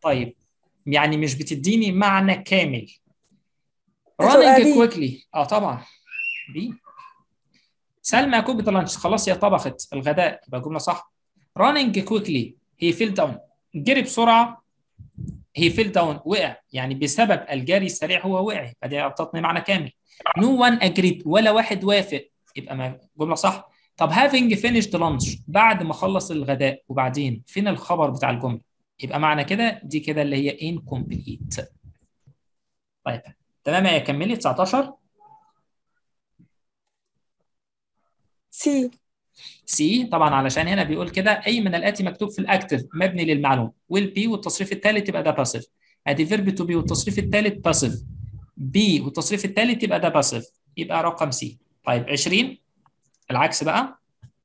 طيب يعني مش بتديني معنى كامل هتبقى running بي. quickly اه طبعا بي سلمى كوبة اللانش خلاص هي طبخت الغداء يبقى جملة صح running quickly he fell down جري بسرعة he fell down وقع يعني بسبب الجري السريع هو وقع فدي اعطتني معنى كامل no one agreed ولا واحد وافق يبقى ما جملة صح طب having finished lunch بعد ما خلص الغداء وبعدين فين الخبر بتاع الجملة يبقى معنى كده دي كده اللي هي incomplete طيب تمام يا كملي 19 سي سي طبعا علشان هنا بيقول كده اي من الاتي مكتوب في الاكتف مبني للمعلوم والبي والتصريف الثالث يبقى ده باسيف ادي فيرب تو بي والتصريف الثالث باسيف بي والتصريف الثالث يبقى ده باسيف يبقى رقم سي طيب 20 العكس بقى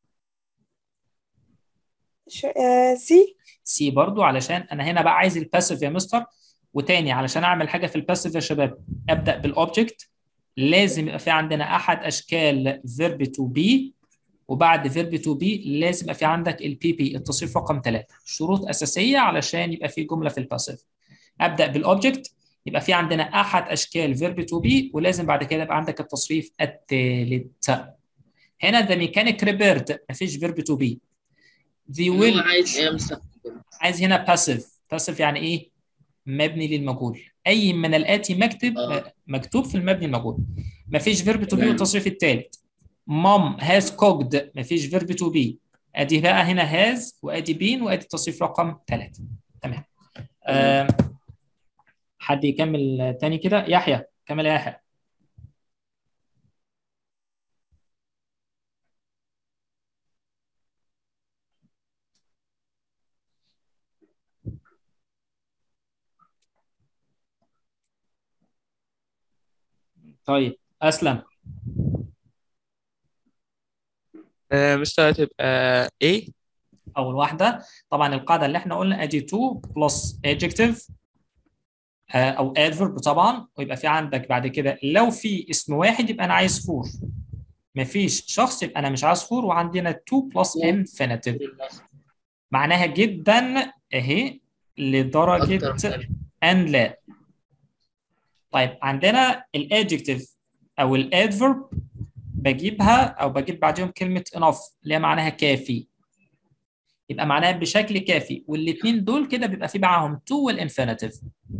ش... آه سي سي برضو علشان انا هنا بقى عايز الباسيف يا مستر وتاني علشان اعمل حاجه في الباسيف يا شباب ابدا بالاوبجكت لازم يبقى في عندنا احد اشكال فيرب تو بي وبعد فيرب تو بي لازم يبقى في عندك البي بي التصريف رقم ثلاثة شروط اساسيه علشان يبقى في جمله في الباسيف ابدا بالاوبجكت يبقى في عندنا احد اشكال فيرب تو بي ولازم بعد كده يبقى عندك التصريف الثالث هنا ذا ميكانيك ريبيرد مفيش فيرب تو بي ذي هو ويل عايز ايه مستقبل عايز هنا باسيف باسيف يعني ايه مبني للمجهول اي من الاتي مكتب آه. مكتوب في المبني المجهول مفيش فيرب تو بي تمام. والتصريف الثالث مام هاز كوكد مفيش فيرب تو بي ادي بقى هنا هاز وادي بين وادي التصريف رقم ثلاثة تمام آه حد يكمل تاني كده يحيى كمل يا يحيى طيب اسلم آه مستر هتبقى A اول واحده طبعا القاعده اللي احنا قلنا ادي تو بلس adjective آه، او adverb طبعا ويبقى في عندك بعد كده لو في اسم واحد يبقى انا عايز فور مفيش شخص يبقى انا مش عايز فور وعندنا تو بلس infinitive معناها جدا اهي لدرجه أكتر من ان لا طيب عندنا الادجكتيف او الادفرب بجيبها او بجيب بعدهم كلمه enough اللي هي معناها كافي يبقى معناها بشكل كافي والاثنين دول كده بيبقى في معاهم to والانفينيتيف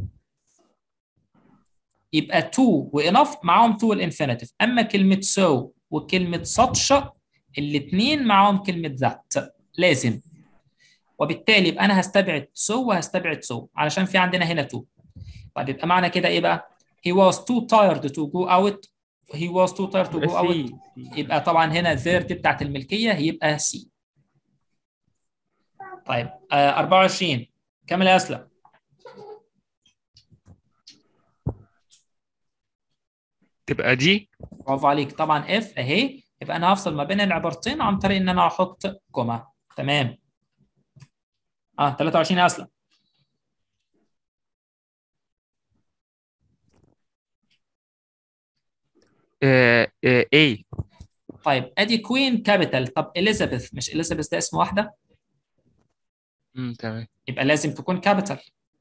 يبقى to وenough معاهم to والانفينيتيف اما كلمه so وكلمه such الاثنين معاهم كلمه that لازم وبالتالي يبقى انا هستبعد so وهستبعد so علشان في عندنا هنا to طيب يبقى معنى كده ايه بقى he was too tired to go out he was too tired to go out يبقى طبعا هنا there دي بتاعت الملكيه هيبقى C طيب آه 24 كمل يا اسلم تبقى دي برافو عليك طبعا اف اهي يبقى انا هفصل ما بين العبارتين عن طريق ان انا احط كوما تمام اه 23 يا اسلم آه آه A طيب ادي كوين كابيتال طب اليزابيث مش اليزابيث ده اسم واحده مم، تمام يبقى لازم تكون كابيتال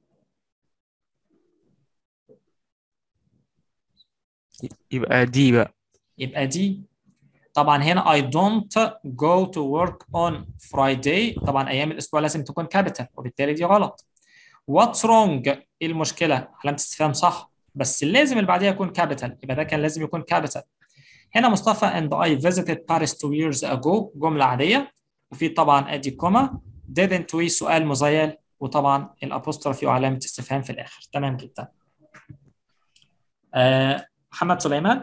يبقى دي بقى يبقى دي طبعا هنا I don't go to work on Friday طبعا ايام الاسبوع لازم تكون كابيتال وبالتالي دي غلط What's wrong ايه المشكله علامه استفهام صح بس لازم اللي بعديها يكون كابيتال يبقى ده كان لازم يكون كابيتال هنا مصطفى and I visited Paris two years ago جمله عاديه وفي طبعا ادي كوما didn't we سؤال مزيل وطبعا الابوستروفي وعلامه استفهام في الاخر تمام جدا آه محمد سليمان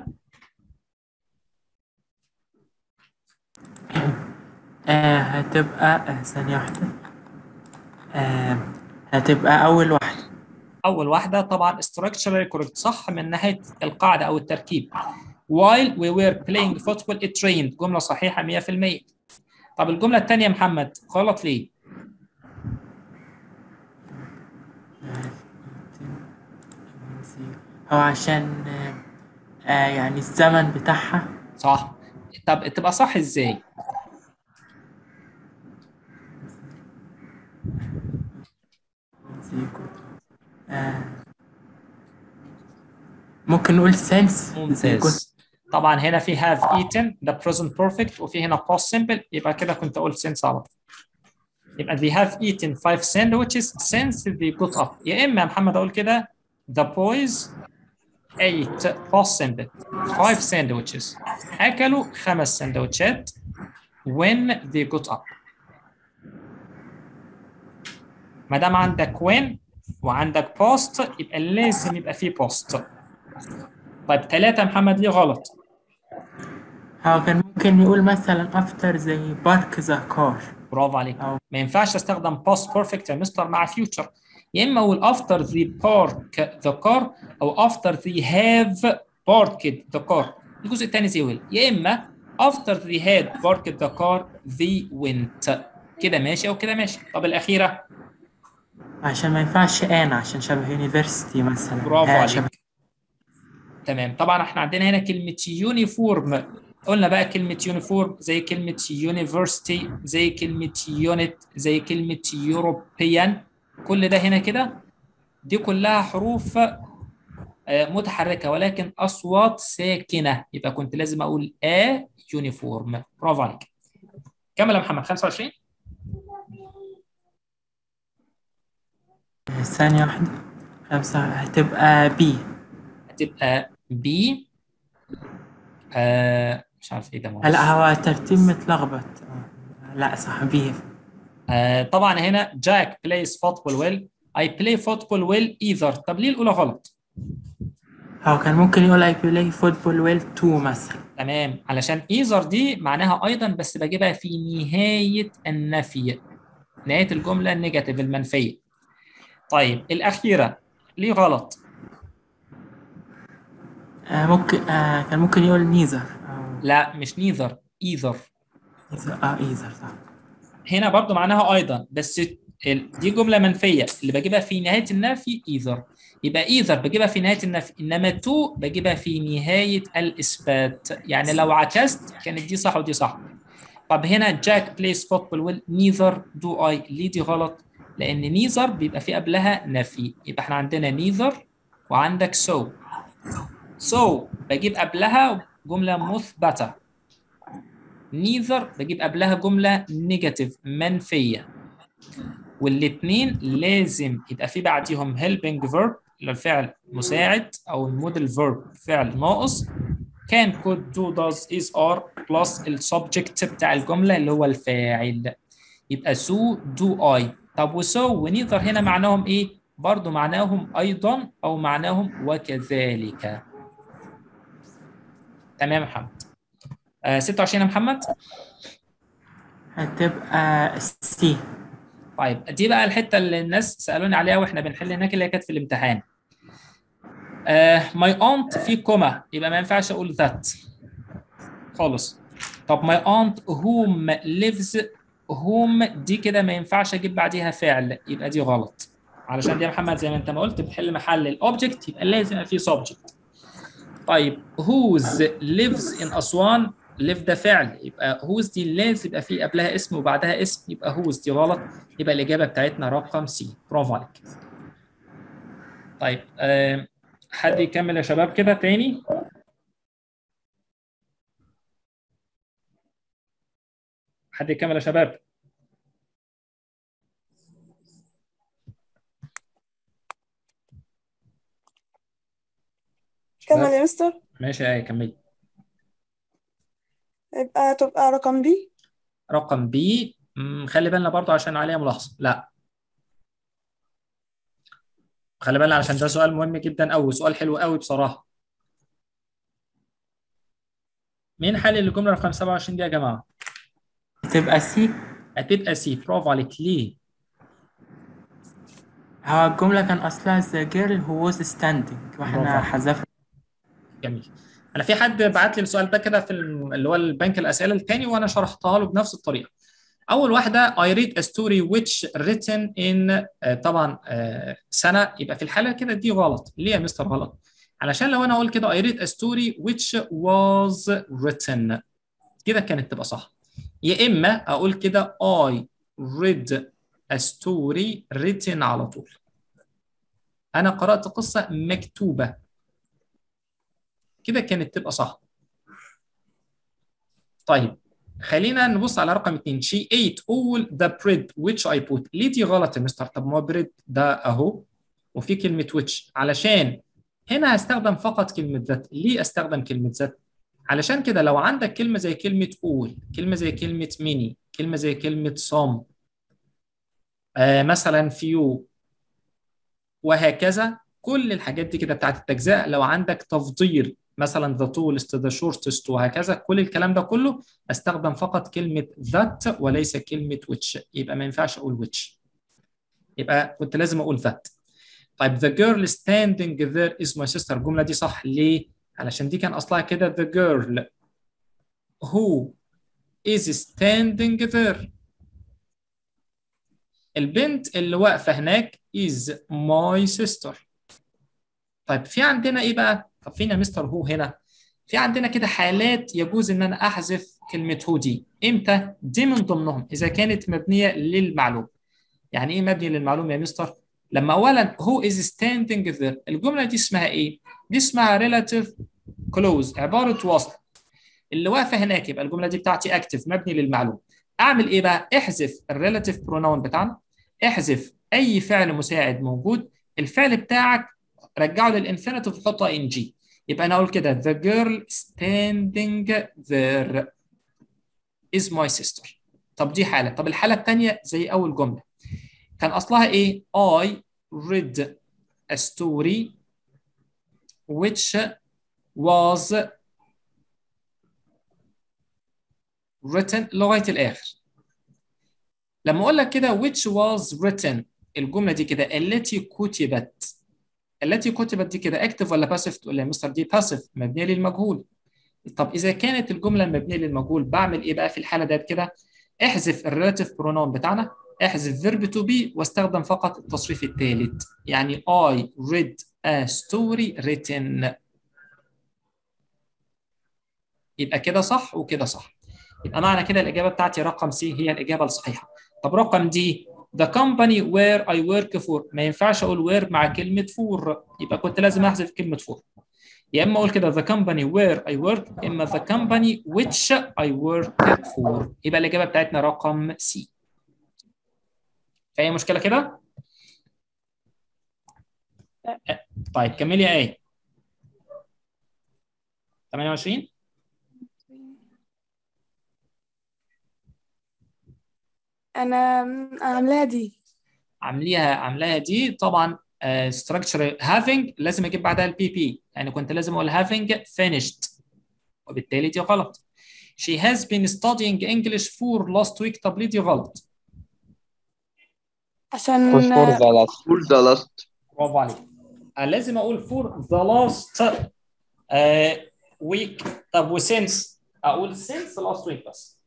آه هتبقى آه ثانية واحدة آه هتبقى أول واحدة اول واحده طبعا structurally correct صح من ناحيه القاعده او التركيب while we were playing football it rained جمله صحيحه 100% طب الجمله الثانيه يا محمد غلط ليه هو عشان آه آه يعني الزمن بتاعها صح طب تبقى صح ازاي آه. ممكن نقول sense ممتاز طبعا هنا في have eaten ده present perfect وفي هنا past simple يبقى كده كنت اقول since على طول يبقى they have eaten five sandwiches since they got up يا اما يا محمد اقول كده the boys ate past simple five sandwiches اكلوا خمس سندوتشات when they got up ما دام عندك when وعندك past يبقى لازم يبقى فيه past طيب ثلاثة يا محمد ليه غلط؟ هو كان ممكن يقول مثلا after زي park the car برافو عليك ما ينفعش استخدم past perfect يا مستر مع future يا اما اقول after they park the car او after they have parked the car الجزء الثاني زي will يا اما after they had parked the car they went كده ماشي او كده ماشي طب الاخيره عشان ما ينفعش انا عشان شبه university مثلا برافو آه، عليك شبه تمام طبعا احنا عندنا هنا كلمة يونيفورم قلنا بقى كلمة يونيفورم زي كلمة يونيفرسيتي زي كلمة يونت زي كلمة يوروبيان كل ده هنا كده دي كلها حروف آه، متحركة ولكن أصوات ساكنة يبقى كنت لازم أقول آ يونيفورم برافو عليك كمل يا محمد 25 ثانية واحدة خمسة هتبقى B هتبقى بي آه مش عارف ايه ده معلش. لا هو ترتيب متلخبط آه، لا صح B آه طبعا هنا جاك بلايز فوتبول ويل اي بلاي فوتبول ويل ايذر طب ليه الاولى غلط هو كان ممكن يقول I play football well too مثلا تمام علشان ايذر دي معناها ايضا بس بجيبها في نهايه النفي نهايه الجمله النيجاتيف المنفيه طيب الاخيره ليه غلط آه ممكن آه كان ممكن يقول neither لا مش نيذر ايذر اه either صح هنا برضو معناها ايضا بس ال- دي جمله منفيه اللي بجيبها في نهايه النفي ايذر يبقى ايذر بجيبها في نهايه النفي انما تو بجيبها في نهايه الاثبات يعني لو عكست كانت دي صح ودي صح طب هنا جاك بلايز فوتبول ويل نيذر دو اي ليه دي غلط لان نيذر بيبقى في قبلها نفي يبقى احنا عندنا نيذر وعندك سو سو بجيب قبلها جمله مثبته نيذر بجيب قبلها جمله نيجاتيف منفيه والاثنين لازم يبقى في بعديهم helping verb اللي هو الفعل مساعد او الموديل verb فعل ناقص can could do does is are plus السبجكت بتاع الجمله اللي هو الفاعل يبقى so do I طب وسو ونيذر هنا معناهم ايه؟ برضو معناهم ايضا او معناهم وكذلك تمام يا محمد آه 26 يا محمد هتبقى C طيب دي بقى الحته اللي الناس سالوني عليها واحنا بنحل هناك اللي هي كانت في الامتحان ماي uh, aunt في كوما يبقى ما ينفعش اقول ذات خالص طب ماي aunt whom lives whom دي كده ما ينفعش اجيب بعديها فعل يبقى دي غلط علشان دي يا محمد زي ما انت ما قلت بتحل محل الاوبجكت يبقى لازم يبقى فيه سبجكت طيب whose lives in أسوان live ده فعل يبقى whose دي لازم يبقى فيه قبلها اسم وبعدها اسم يبقى whose دي غلط يبقى الإجابة بتاعتنا رقم سي برافو عليك طيب آه حد يكمل يا شباب كده تاني حد يكمل يا شباب كمل يا مستر ماشي يا كمل يبقى تبقى رقم بي رقم بي خلي بالنا برضو عشان عليها ملاحظة لا خلي بالنا عشان ده سؤال مهم جدا قوي سؤال حلو قوي بصراحة مين حل الجملة رقم 27 دي يا جماعة؟ هتبقى سي هتبقى سي برافو عليك ليه؟ هو الجملة كان أصلها the girl who was standing وإحنا برافو. حذفنا جميل انا في حد بعت لي السؤال ده كده في ال- اللي هو البنك الاسئله الثاني وانا شرحتها له بنفس الطريقه اول واحده I read a story which written in آه، طبعا آه، سنه يبقى في الحاله كده دي غلط ليه يا مستر غلط علشان لو انا اقول كده I read a story which was written كده كانت تبقى صح يا اما اقول كده I read a story written على طول انا قرات قصه مكتوبه كده كانت تبقى صح طيب خلينا نبص على رقم اتنين she ate all the bread which I put ليه دي غلط يا مستر طب ما هو bread ده اهو وفي كلمة which علشان هنا هستخدم فقط كلمة ذات ليه استخدم كلمة ذات علشان كده لو عندك كلمة زي كلمة all كلمة زي كلمة many كلمة زي كلمة some آه مثلا few وهكذا كل الحاجات دي كده بتاعت التجزئة لو عندك تفضيل مثلا the tallest the shortest وهكذا كل الكلام ده كله استخدم فقط كلمة that وليس كلمة which يبقى ما ينفعش أقول which يبقى كنت لازم أقول that طيب the girl standing there is my sister الجملة دي صح ليه؟ علشان دي كان أصلها كده the girl who is standing there البنت اللي واقفة هناك is my sister طيب في عندنا ايه بقى؟ طب فين يا مستر هو هنا؟ في عندنا كده حالات يجوز ان انا احذف كلمة هو دي، امتى؟ دي من ضمنهم اذا كانت مبنية للمعلوم. يعني ايه مبني للمعلوم يا مستر؟ لما اولا هو is standing there الجملة دي اسمها ايه؟ دي اسمها relative clause عبارة وصل. اللي واقفة هناك يبقى الجملة دي بتاعتي active مبني للمعلوم. اعمل ايه بقى؟ احذف الريلاتيف برونون بتاعنا احذف اي فعل مساعد موجود الفعل بتاعك رجعه للانفينيتيف وحطه ان جي يبقى انا اقول كده the girl standing there is my sister طب دي حاله طب الحاله الثانيه زي اول جمله كان اصلها ايه I read a story which was written لغايه الاخر لما اقول لك كده which was written الجمله دي كده التي كتبت التي كتبت دي كده اكتف ولا باسيف تقول لي يا مستر دي باسيف مبنيه للمجهول طب اذا كانت الجمله مبنيه للمجهول بعمل ايه بقى في الحاله ديت كده احذف الريلاتيف برونون بتاعنا احذف فيرب تو بي واستخدم فقط التصريف الثالث يعني I read a story written يبقى كده صح وكده صح يبقى معنى كده الاجابه بتاعتي رقم سي هي الاجابه الصحيحه طب رقم دي the company where I work for ما ينفعش اقول where مع كلمه for يبقى كنت لازم احذف كلمه for يا اما اقول كده the company where I work اما the company which I work for يبقى الاجابه بتاعتنا رقم سي في اي مشكله كده طيب كملي يا ايه 28 انا عاملاها دي عامليها عاملاها دي طبعا ستراكشر هافينج لازم اجيب بعدها البي بي يعني كنت لازم اقول هافينج finished وبالتالي دي غلط she has been studying English for last week طب ليه دي غلط عشان for the last for the last برافو عليك آه، لازم اقول for the last uh, week طب وسينس اقول since last week بس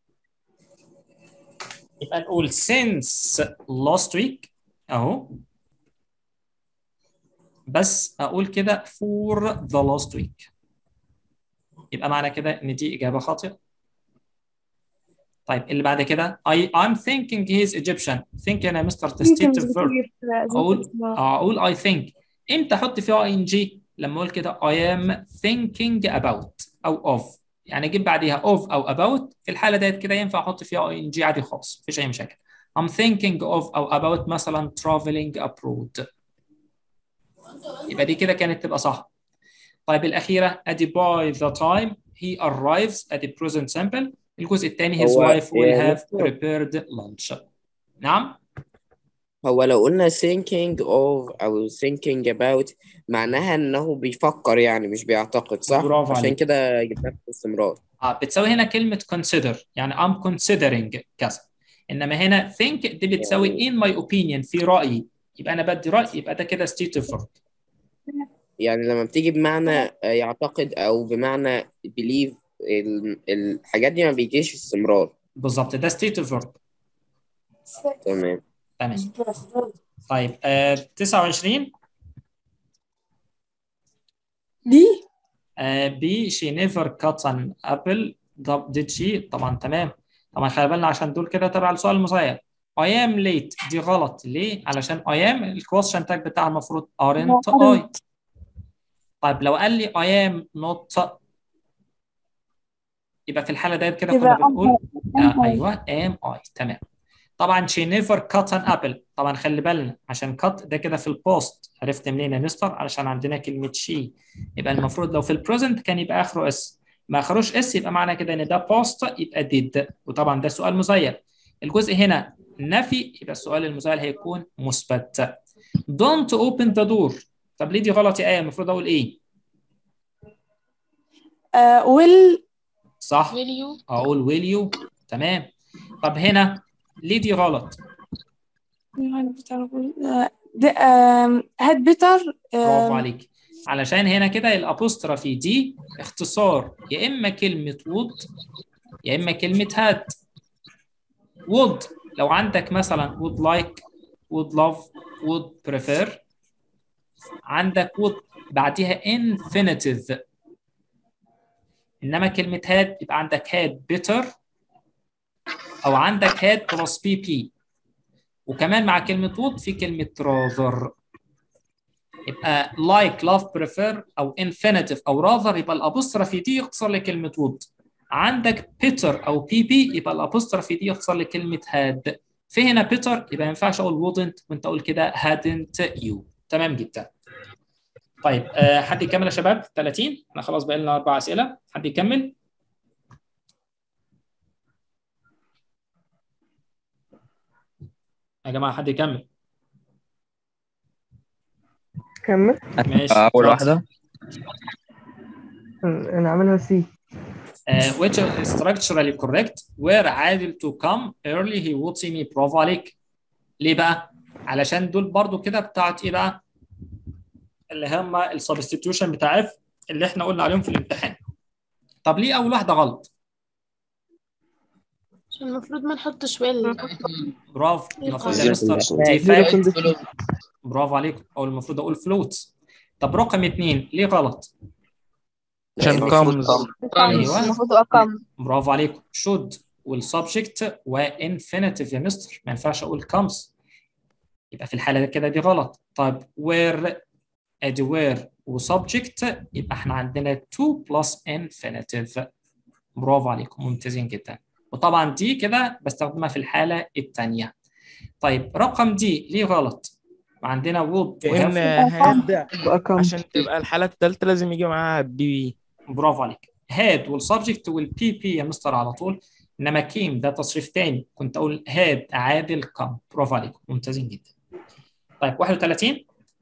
يبقى نقول since last week اهو بس اقول كده for the last week يبقى معنى كده ان دي اجابه خاطئه طيب اللي بعد كده I I'm thinking he is Egyptian think انا مستر تستيتيف verb اقول اقول I think امتى احط فيها اي ان جي لما اقول كده I am thinking about او of يعني اجيب بعديها of او about في الحاله ديت كده ينفع احط فيها اي ان جي عادي خالص مفيش اي مشاكل I'm thinking of او about مثلا traveling abroad يبقى دي كده كانت تبقى صح طيب الاخيره ادي by the time he arrives ادي present simple الجزء الثاني his هو wife will يا have مستر prepared lunch نعم هو لو قلنا thinking of أو thinking about معناها إنه بيفكر يعني مش بيعتقد صح؟ برافو عشان عليك. كده جبناها في الاستمرار اه بتساوي هنا كلمة consider يعني I'm considering كذا انما هنا think دي بتساوي in my opinion في رأيي يبقى انا بدي رأي يبقى ده كده stative verb يعني لما بتيجي بمعنى آه، يعتقد أو بمعنى believe ال- الحاجات دي ما بيجيش في استمرار بالظبط ده stative verb تمام تمام طيب آه 29 دي آه B she never cut an apple طب did she طبعا تمام طبعا خلي بالنا عشان دول كده تبع السؤال المسير I am late دي غلط ليه؟ علشان I am الكويشن تاج بتاعها المفروض aren't I طيب لو قال لي I am not يبقى في الحالة ديت كده كنا يبقى بنقول am I. آه ايوه am I تمام طبعا she never cut an apple طبعا خلي بالنا عشان cut ده كده في البوست عرفت منين يا مستر علشان عندنا كلمة she يبقى المفروض لو في البريزنت كان يبقى اخره اس ما اخروش اس يبقى معنى كده ان ده بوست يبقى did وطبعا ده سؤال مزيل الجزء هنا نفي يبقى السؤال المزيل هيكون مثبت don't open the door طب ليه دي غلط يا ايه المفروض اقول ايه آه will صح will you اقول will you تمام طب هنا ليه دي غلط آه، ده آم، had better برافو آم، عليك علشان هنا كده الابوسترافي دي اختصار يا اما كلمه would يا اما كلمه had would لو عندك مثلا would like would love would prefer عندك would بعديها infinitive انما كلمه had يبقى عندك had better او عندك had plus pp وكمان مع كلمه would في كلمه rather يبقى like love prefer او infinitive او rather يبقى الابوسترافي دي يختصر لكلمه would عندك better او pp يبقى الابوسترافي دي يختصر لكلمه had في هنا better يبقى ما ينفعش اقول wouldn't وانت اقول كده hadn't you تمام جدا طيب آه حد يكمل يا شباب 30 احنا خلاص بقى لنا اربع اسئله حد يكمل يا جماعه حد يكمل كمل ماشي أول اتفضل. واحدة انا عاملها سي uh, which is structurally correct where عادل to come early he would see me برافو عليك ليه بقى؟ علشان دول برضو كده بتاعت ايه بقى؟ اللي هم السبستيتيوشن بتاع اف اللي احنا قلنا عليهم في الامتحان طب ليه اول واحده غلط؟ عشان المفروض ما نحطش will برافو المفروض يا زيرو مستر condition. دي زيرو فاكت condition. برافو عليكم او المفروض اقول فلوت طب رقم اثنين ليه غلط؟ عشان comes ايوه المفروض تبقى come برافو عليكم should والسبجكت وانفينيتيف يا مستر ما ينفعش اقول comes يبقى في الحاله دي كده دي غلط طيب where ادي where وسبجكت يبقى احنا عندنا to plus infinitive برافو عليكم ممتازين جدا وطبعا دي كده بستخدمها في الحاله الثانيه طيب رقم دي ليه غلط؟ عندنا would لأن وهاف هاد عشان تبقى الحالة التالتة لازم يجي معاها بي بي برافو عليك هاد والسبجكت والبي بي يا مستر على طول انما كيم ده تصريف تاني كنت اقول هاد عادل كم برافو عليكم ممتازين جدا طيب 31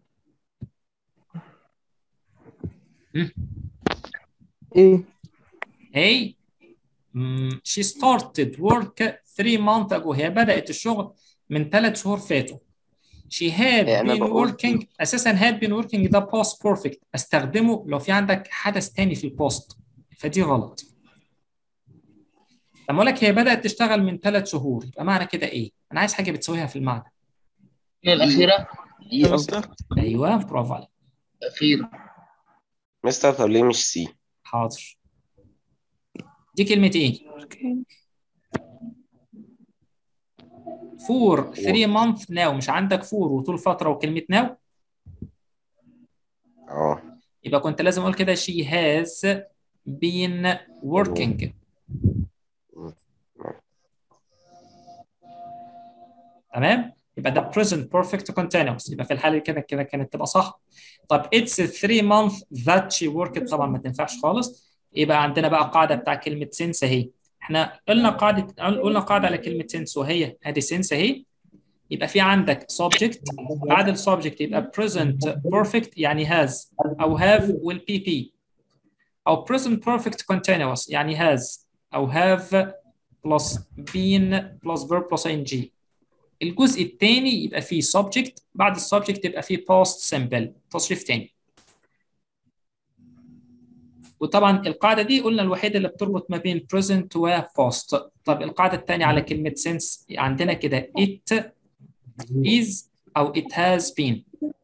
ايه هي she started work three months ago هي بدأت الشغل من ثلاث شهور فاتوا she had إيه، أنا been بقول working اساسا had been working ده past perfect استخدمه لو في عندك حدث تاني في البوست فدي غلط لما اقول لك هي بدأت تشتغل من ثلاث شهور يبقى معنى كده ايه؟ انا عايز حاجه بتساويها في المعنى هي الأخيرة دي ايوه برافو عليك الأخيرة مستر طب ليه مش سي؟ حاضر دي كلمه ايه؟ فور 3 مانث ناو مش عندك فور وطول فتره وكلمه ناو اه يبقى كنت لازم اقول كده she has been working تمام يبقى ده present perfect continuous يبقى في الحاله دي كده كده كانت تبقى صح طب it's 3 month that she worked طبعا ما تنفعش خالص يبقى عندنا بقى قاعده بتاع كلمه since اهي احنا قلنا قاعده قلنا قاعده على كلمه since وهي ادي since اهي يبقى في عندك subject بعد السبجكت يبقى present perfect يعني has او have والبي بي او present perfect continuous يعني has او have plus been plus verb plus ing الجزء الثاني يبقى فيه subject بعد السبجكت يبقى فيه past simple تصريف ثاني وطبعا القاعده دي قلنا الوحيده اللي بتربط ما بين present و past طب القاعده الثانيه على كلمه since عندنا كده it is او it has been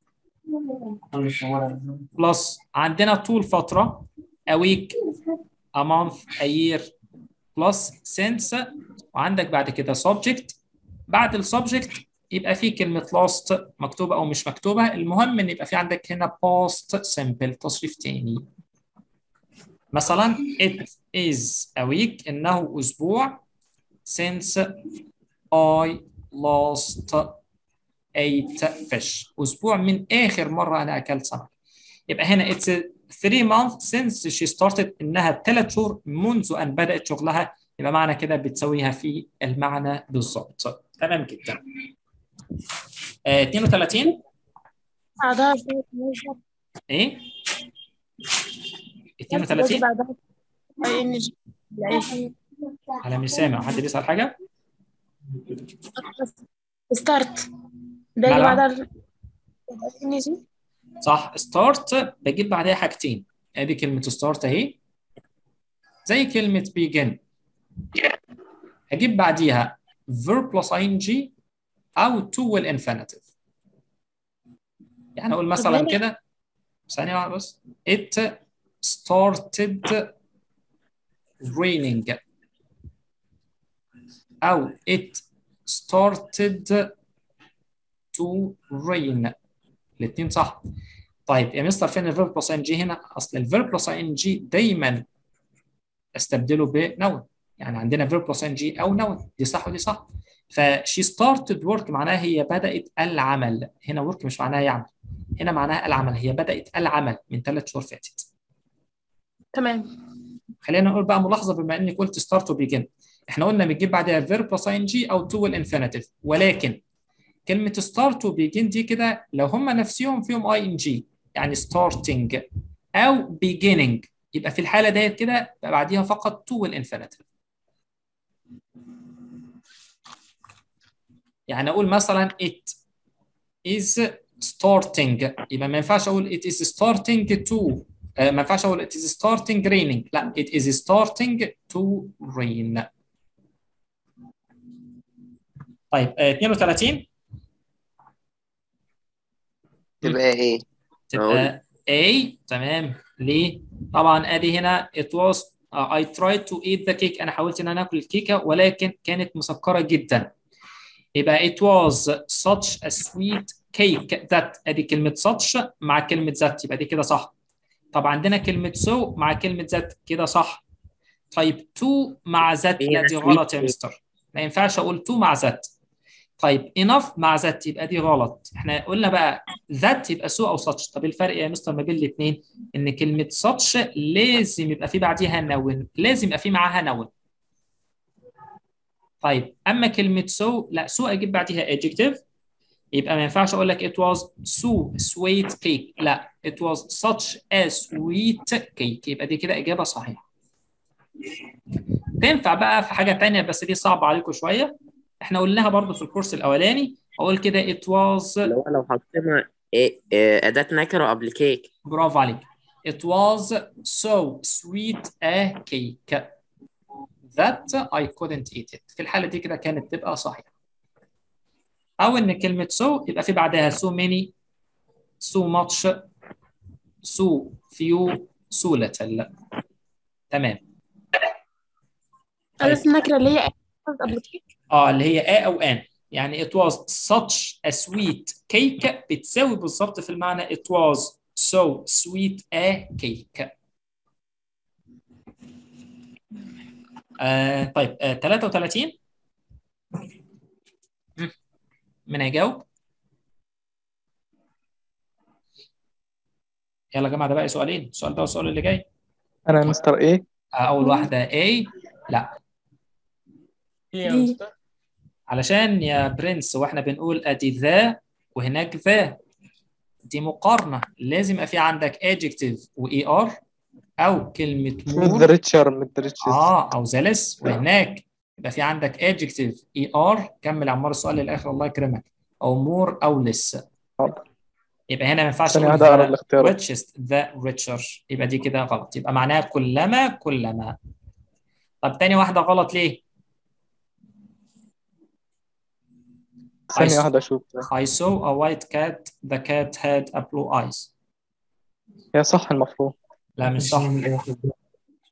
plus عندنا طول فتره a week a month a year plus since وعندك بعد كده subject بعد السبجكت يبقى في كلمة lost مكتوبة أو مش مكتوبة المهم إن يبقى في عندك هنا past simple تصريف تاني مثلا it is a week إنه أسبوع since I lost ate fish أسبوع من آخر مرة أنا أكلت سمك يبقى هنا it's three months since she started إنها ثلاث شهور منذ أن بدأت شغلها يبقى معنى كده بتسويها في المعنى بالظبط تمام جدا آه 32 بعدها ايه باجي 32 بعدها اي ان جي يعني انا مش سامع حد بيسأل حاجة ستارت باجي مالها؟ بعدها اي ان جي صح ستارت بجيب بعدها حاجتين ادي كلمة ستارت اهي زي كلمة begin هجيب بعديها verb plus ing او to والinfinitive يعني اقول مثلا هنا- كده ثانية واحدة بس it started raining أو it started to rain الاتنين صح طيب يا مستر فين الفيرب بلس ان جي هنا اصل الفيرب بلس ان جي دايما استبدله بنون يعني عندنا فيرب بلس ان جي او نون دي صح ودي صح فشي ستارتد ورك معناها هي بدات العمل هنا ورك مش معناها يعمل هنا معناها العمل هي بدات العمل من ثلاث شهور فاتت تمام خلينا نقول بقى ملاحظه بما اني قلت ستارت وبيجن احنا قلنا بتجيب بعدها فيرب بلس ان جي او تو والانفينيتيف ولكن كلمه ستارت وبيجن دي كده لو هم نفسهم فيهم اي ان جي يعني ستارتنج او beginning يبقى في الحاله ديت كده بقى بعديها فقط تو والانفينيتيف يعني اقول مثلا it is starting يبقى ما ينفعش اقول it is starting to آه، ما ينفعش اقول it is starting raining لا it is starting to rain طيب آه، 32 تبقى ايه؟ تبقى A تمام ليه؟ طبعا ادي هنا it was uh, I tried to eat the cake انا حاولت ان انا اكل الكيكه ولكن كانت مسكره جدا يبقى it was such a sweet cake that ادي كلمه such مع كلمه that يبقى دي كده صح طب عندنا كلمه so مع كلمه that كده صح طيب to مع that لا دي غلط يا مستر ما ينفعش اقول to مع that طيب enough مع that يبقى دي غلط احنا قلنا بقى that يبقى so او such طب الفرق يا مستر ما بين الاثنين ان كلمه such لازم يبقى في بعديها نون لازم يبقى في معاها نون طيب اما كلمه so لا so اجيب بعديها adjective يبقى ما ينفعش اقول لك it was so sweet cake لا it was such a sweet cake يبقى دي كده اجابه صحيحه تنفع بقى في حاجه تانية بس دي صعبه عليكم شويه احنا قلناها برضو في الكورس الاولاني اقول كده it was لو لو حطينا إيه إيه أداة نكرة قبل كيك برافو عليك it was so sweet a cake that I couldn't eat it في الحالة دي كده كانت تبقى صحيحة أو إن كلمة so يبقى في بعدها so many so much so few so little تمام أداة النكرة اللي هي قبل كده اه اللي هي a أو an يعني it was such a sweet cake بتساوي بالظبط في المعنى it was so sweet a cake آه طيب آه 33 مم. مين هيجاوب؟ يلا يا جماعه ده بقى سؤالين السؤال ده والسؤال اللي جاي انا مستر ايه آه اول واحده A لا دي علشان يا برنس واحنا بنقول ادي ذا وهناك ذا دي مقارنه لازم يبقى في عندك adjective و er او كلمه مد more ريتشر مد ريتشر اه او زالس وهناك يبقى في عندك adjective er كمل عمار السؤال للاخر الله يكرمك او more او less يبقى هنا ما ينفعش ثانية اقول واحدة أقرأ the الاختيارات. richest the richer يبقى دي كده غلط يبقى معناها كلما كلما طب تاني واحدة غلط ليه؟ ثانية I- واحدة أشوف I saw a white cat the cat had a blue eyes هي صح المفروض لا مش صح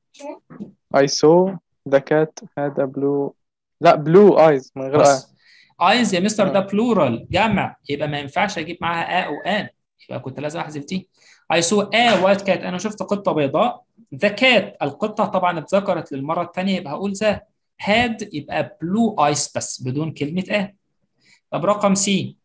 I saw the cat had a blue لا blue eyes من غير بس آية ايز يا مستر ده بلورال جمع يبقى ما ينفعش اجيب معاها ا او ان يبقى كنت لازم احذف دي I saw a white cat انا شفت قطه بيضاء the cat القطه طبعا اتذكرت للمره الثانيه يبقى هقول ذا had يبقى blue eyes بس بدون كلمه a طب رقم سي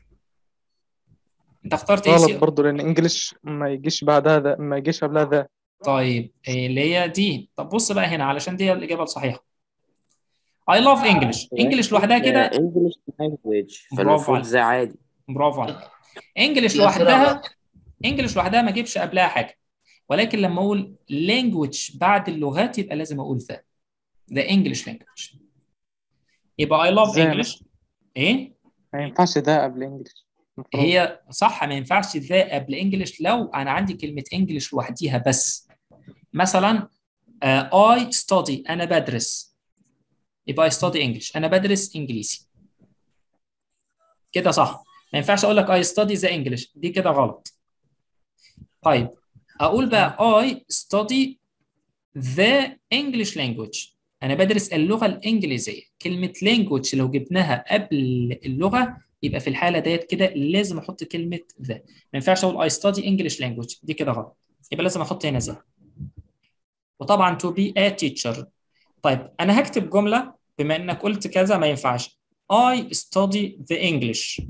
انت اخترت ايه غلط سي برضه لان انجلش ما يجيش بعدها ذا ما يجيش قبلها ذا طيب إيه اللي هي دي طب بص بقى هنا علشان دي الاجابه الصحيحه I love English English لوحدها كده انجلش لانجويج برافو فالمفروض عليك ذا عادي برافو عليك انجلش دي أسئلة لوحدها غلط. انجلش لوحدها ما اجيبش قبلها حاجه ولكن لما اقول language بعد اللغات يبقى لازم اقول ذا the English language يبقى I love ازاي English ايه ما ينفعش ذا قبل انجلش المفروض هي صح ما ينفعش ذا قبل انجلش لو انا عندي كلمه انجلش لوحديها بس مثلا آه، I study انا بدرس يبقى I study English انا بدرس انجليزي كده صح ما ينفعش اقول لك I study the English دي كده غلط طيب اقول بقى I study the English language انا بدرس اللغه الانجليزيه كلمه language لو جبناها قبل اللغه يبقى في الحاله ديت كده لازم احط كلمه ذا ما ينفعش اقول I study English language دي كده غلط يبقى لازم احط هنا ذا وطبعا to be a teacher طيب انا هكتب جمله بما انك قلت كذا ما ينفعش I study the English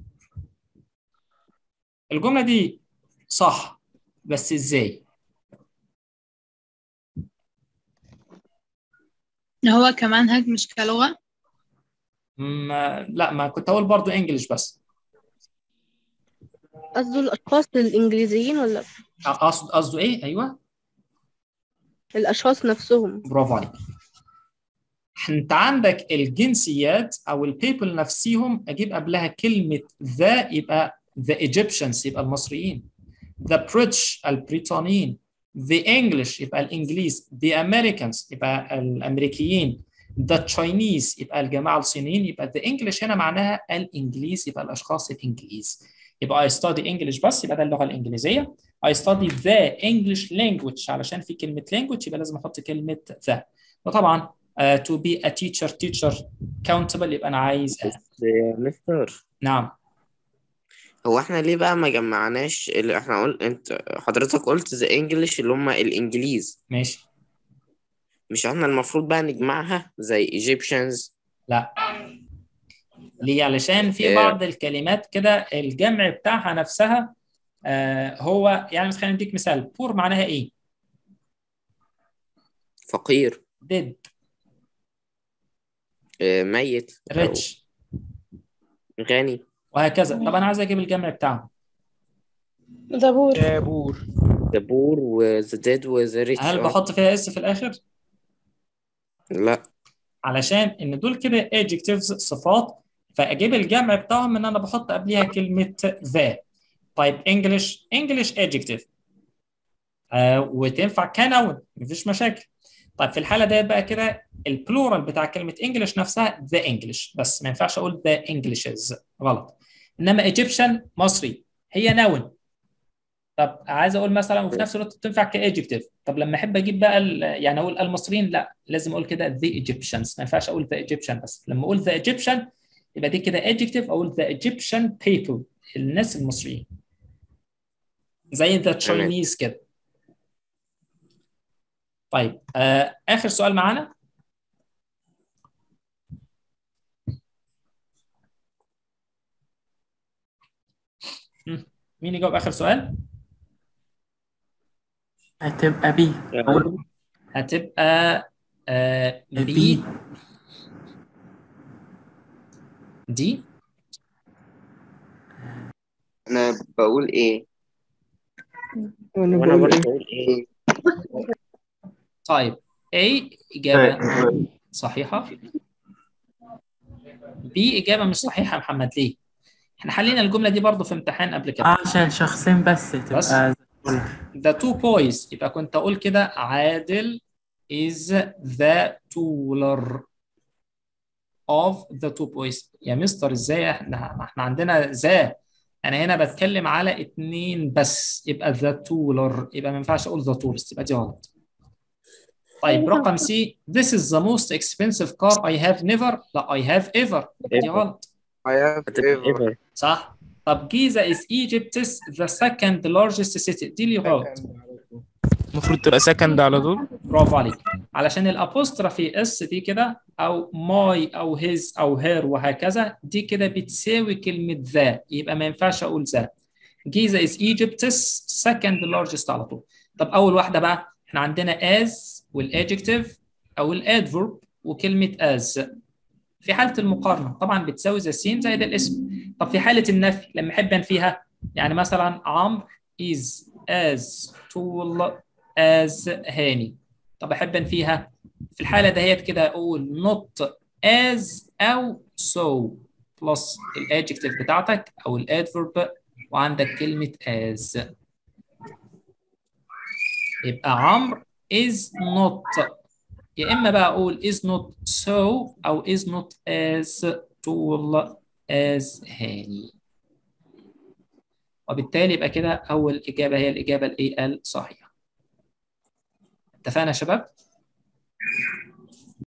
الجمله دي صح بس ازاي هو كمنهج مش كلغة ما لا ما كنت اقول برضو انجلش بس قصده الأشخاص الإنجليزيين ولا اقصد قصده ايه ايوه الأشخاص نفسهم برافو عليك انت عندك الجنسيات او البيبل نفسيهم اجيب قبلها كلمه ذا يبقى the Egyptians يبقى المصريين the British البريطانيين the English يبقى الانجليز the Americans يبقى الامريكيين the Chinese يبقى الجماعه الصينيين يبقى the English هنا معناها الانجليز يبقى الاشخاص الانجليز يبقى I study English بس يبقى ده اللغه الانجليزيه I study the English language علشان في كلمه language يبقى لازم احط كلمه the وطبعا uh, to be a teacher teacher countable يبقى انا عايز a. يا مستر نعم هو احنا ليه بقى ما جمعناش اللي احنا قلت انت حضرتك قلت ذا انجلش اللي هم الانجليز ماشي مش احنا المفروض بقى نجمعها زي ايجيبشنز لا ليه علشان في آه. بعض الكلمات كده الجمع بتاعها نفسها آه هو يعني مثلا خلينا نديك مثال بور معناها ايه فقير dead آه، ميت أو rich غني وهكذا طب انا عايز اجيب الجمع بتاعهم زبور دابور ذا بور وذا ديد وذا ريتش هل بحط فيها اس في الاخر لا علشان ان دول كده adjectives صفات فاجيب الجمع بتاعهم ان انا بحط قبليها كلمه ذا طيب انجلش انجلش adjective آه وتنفع كنون مفيش مشاكل طيب في الحاله ديت بقى كده البلورال بتاع كلمه انجلش نفسها ذا انجلش بس ما ينفعش اقول ذا انجلشز غلط انما ايجيبشن مصري هي نون طب عايز اقول مثلا وفي نفس الوقت بتنفع كادجكتيف طب لما احب اجيب بقى ال- يعني اقول المصريين لا لازم اقول كده the Egyptians ما ينفعش اقول the Egyptian بس لما اقول the Egyptian يبقى دي كده adjective اقول the Egyptian people الناس المصريين زي the Chinese كده طيب آه اخر سؤال معانا مم. مين يجاوب اخر سؤال هتبقى بي هتبقى آه بي دي انا بقول ايه وانا وانا بقول برضه ايه بقول ايه طيب A إجابة صحيحة B إجابة مش صحيحة يا محمد ليه؟ احنا حلينا الجملة دي برضو في امتحان قبل كده آه، عشان شخصين بس بس تبقى the two boys يبقى كنت أقول كده عادل is the taller of the two boys يا مستر ازاي احنا احنا عندنا ذا انا هنا بتكلم على اتنين بس يبقى the taller يبقى ما ينفعش اقول the tallest يبقى دي غلط طيب رقم سي this is the most expensive car I have never لا I have ever يبقى دي Ever. غلط I have ever صح طب جيزة is Egypt's the second largest city دي اللي غلط المفروض تبقى سكند على طول برافو عليك علشان الابوسترافي اس دي كده او ماي او هيز او هير وهكذا دي كده بتساوي كلمة ذا يبقى ما ينفعش اقول ذا جيزة is Egypt's second largest على طول طب اول واحدة بقى احنا عندنا as والادجكتيف او الادفورب وكلمة as في حالة المقارنة طبعا بتساوي ذا سين زائد الاسم طب في حالة النفي لما احب انفيها يعني مثلا عمرو is as tall as هاني طب احب انفيها في الحالة دهيت كده اقول not as او so بلس الادجكتيف بتاعتك او الادفورب وعندك كلمة as يبقى عمرو is not يا اما بقى اقول is not so او is not as tall as هاني وبالتالي يبقى كده اول اجابه هي الاجابه الايه الصحيحه اتفقنا يا شباب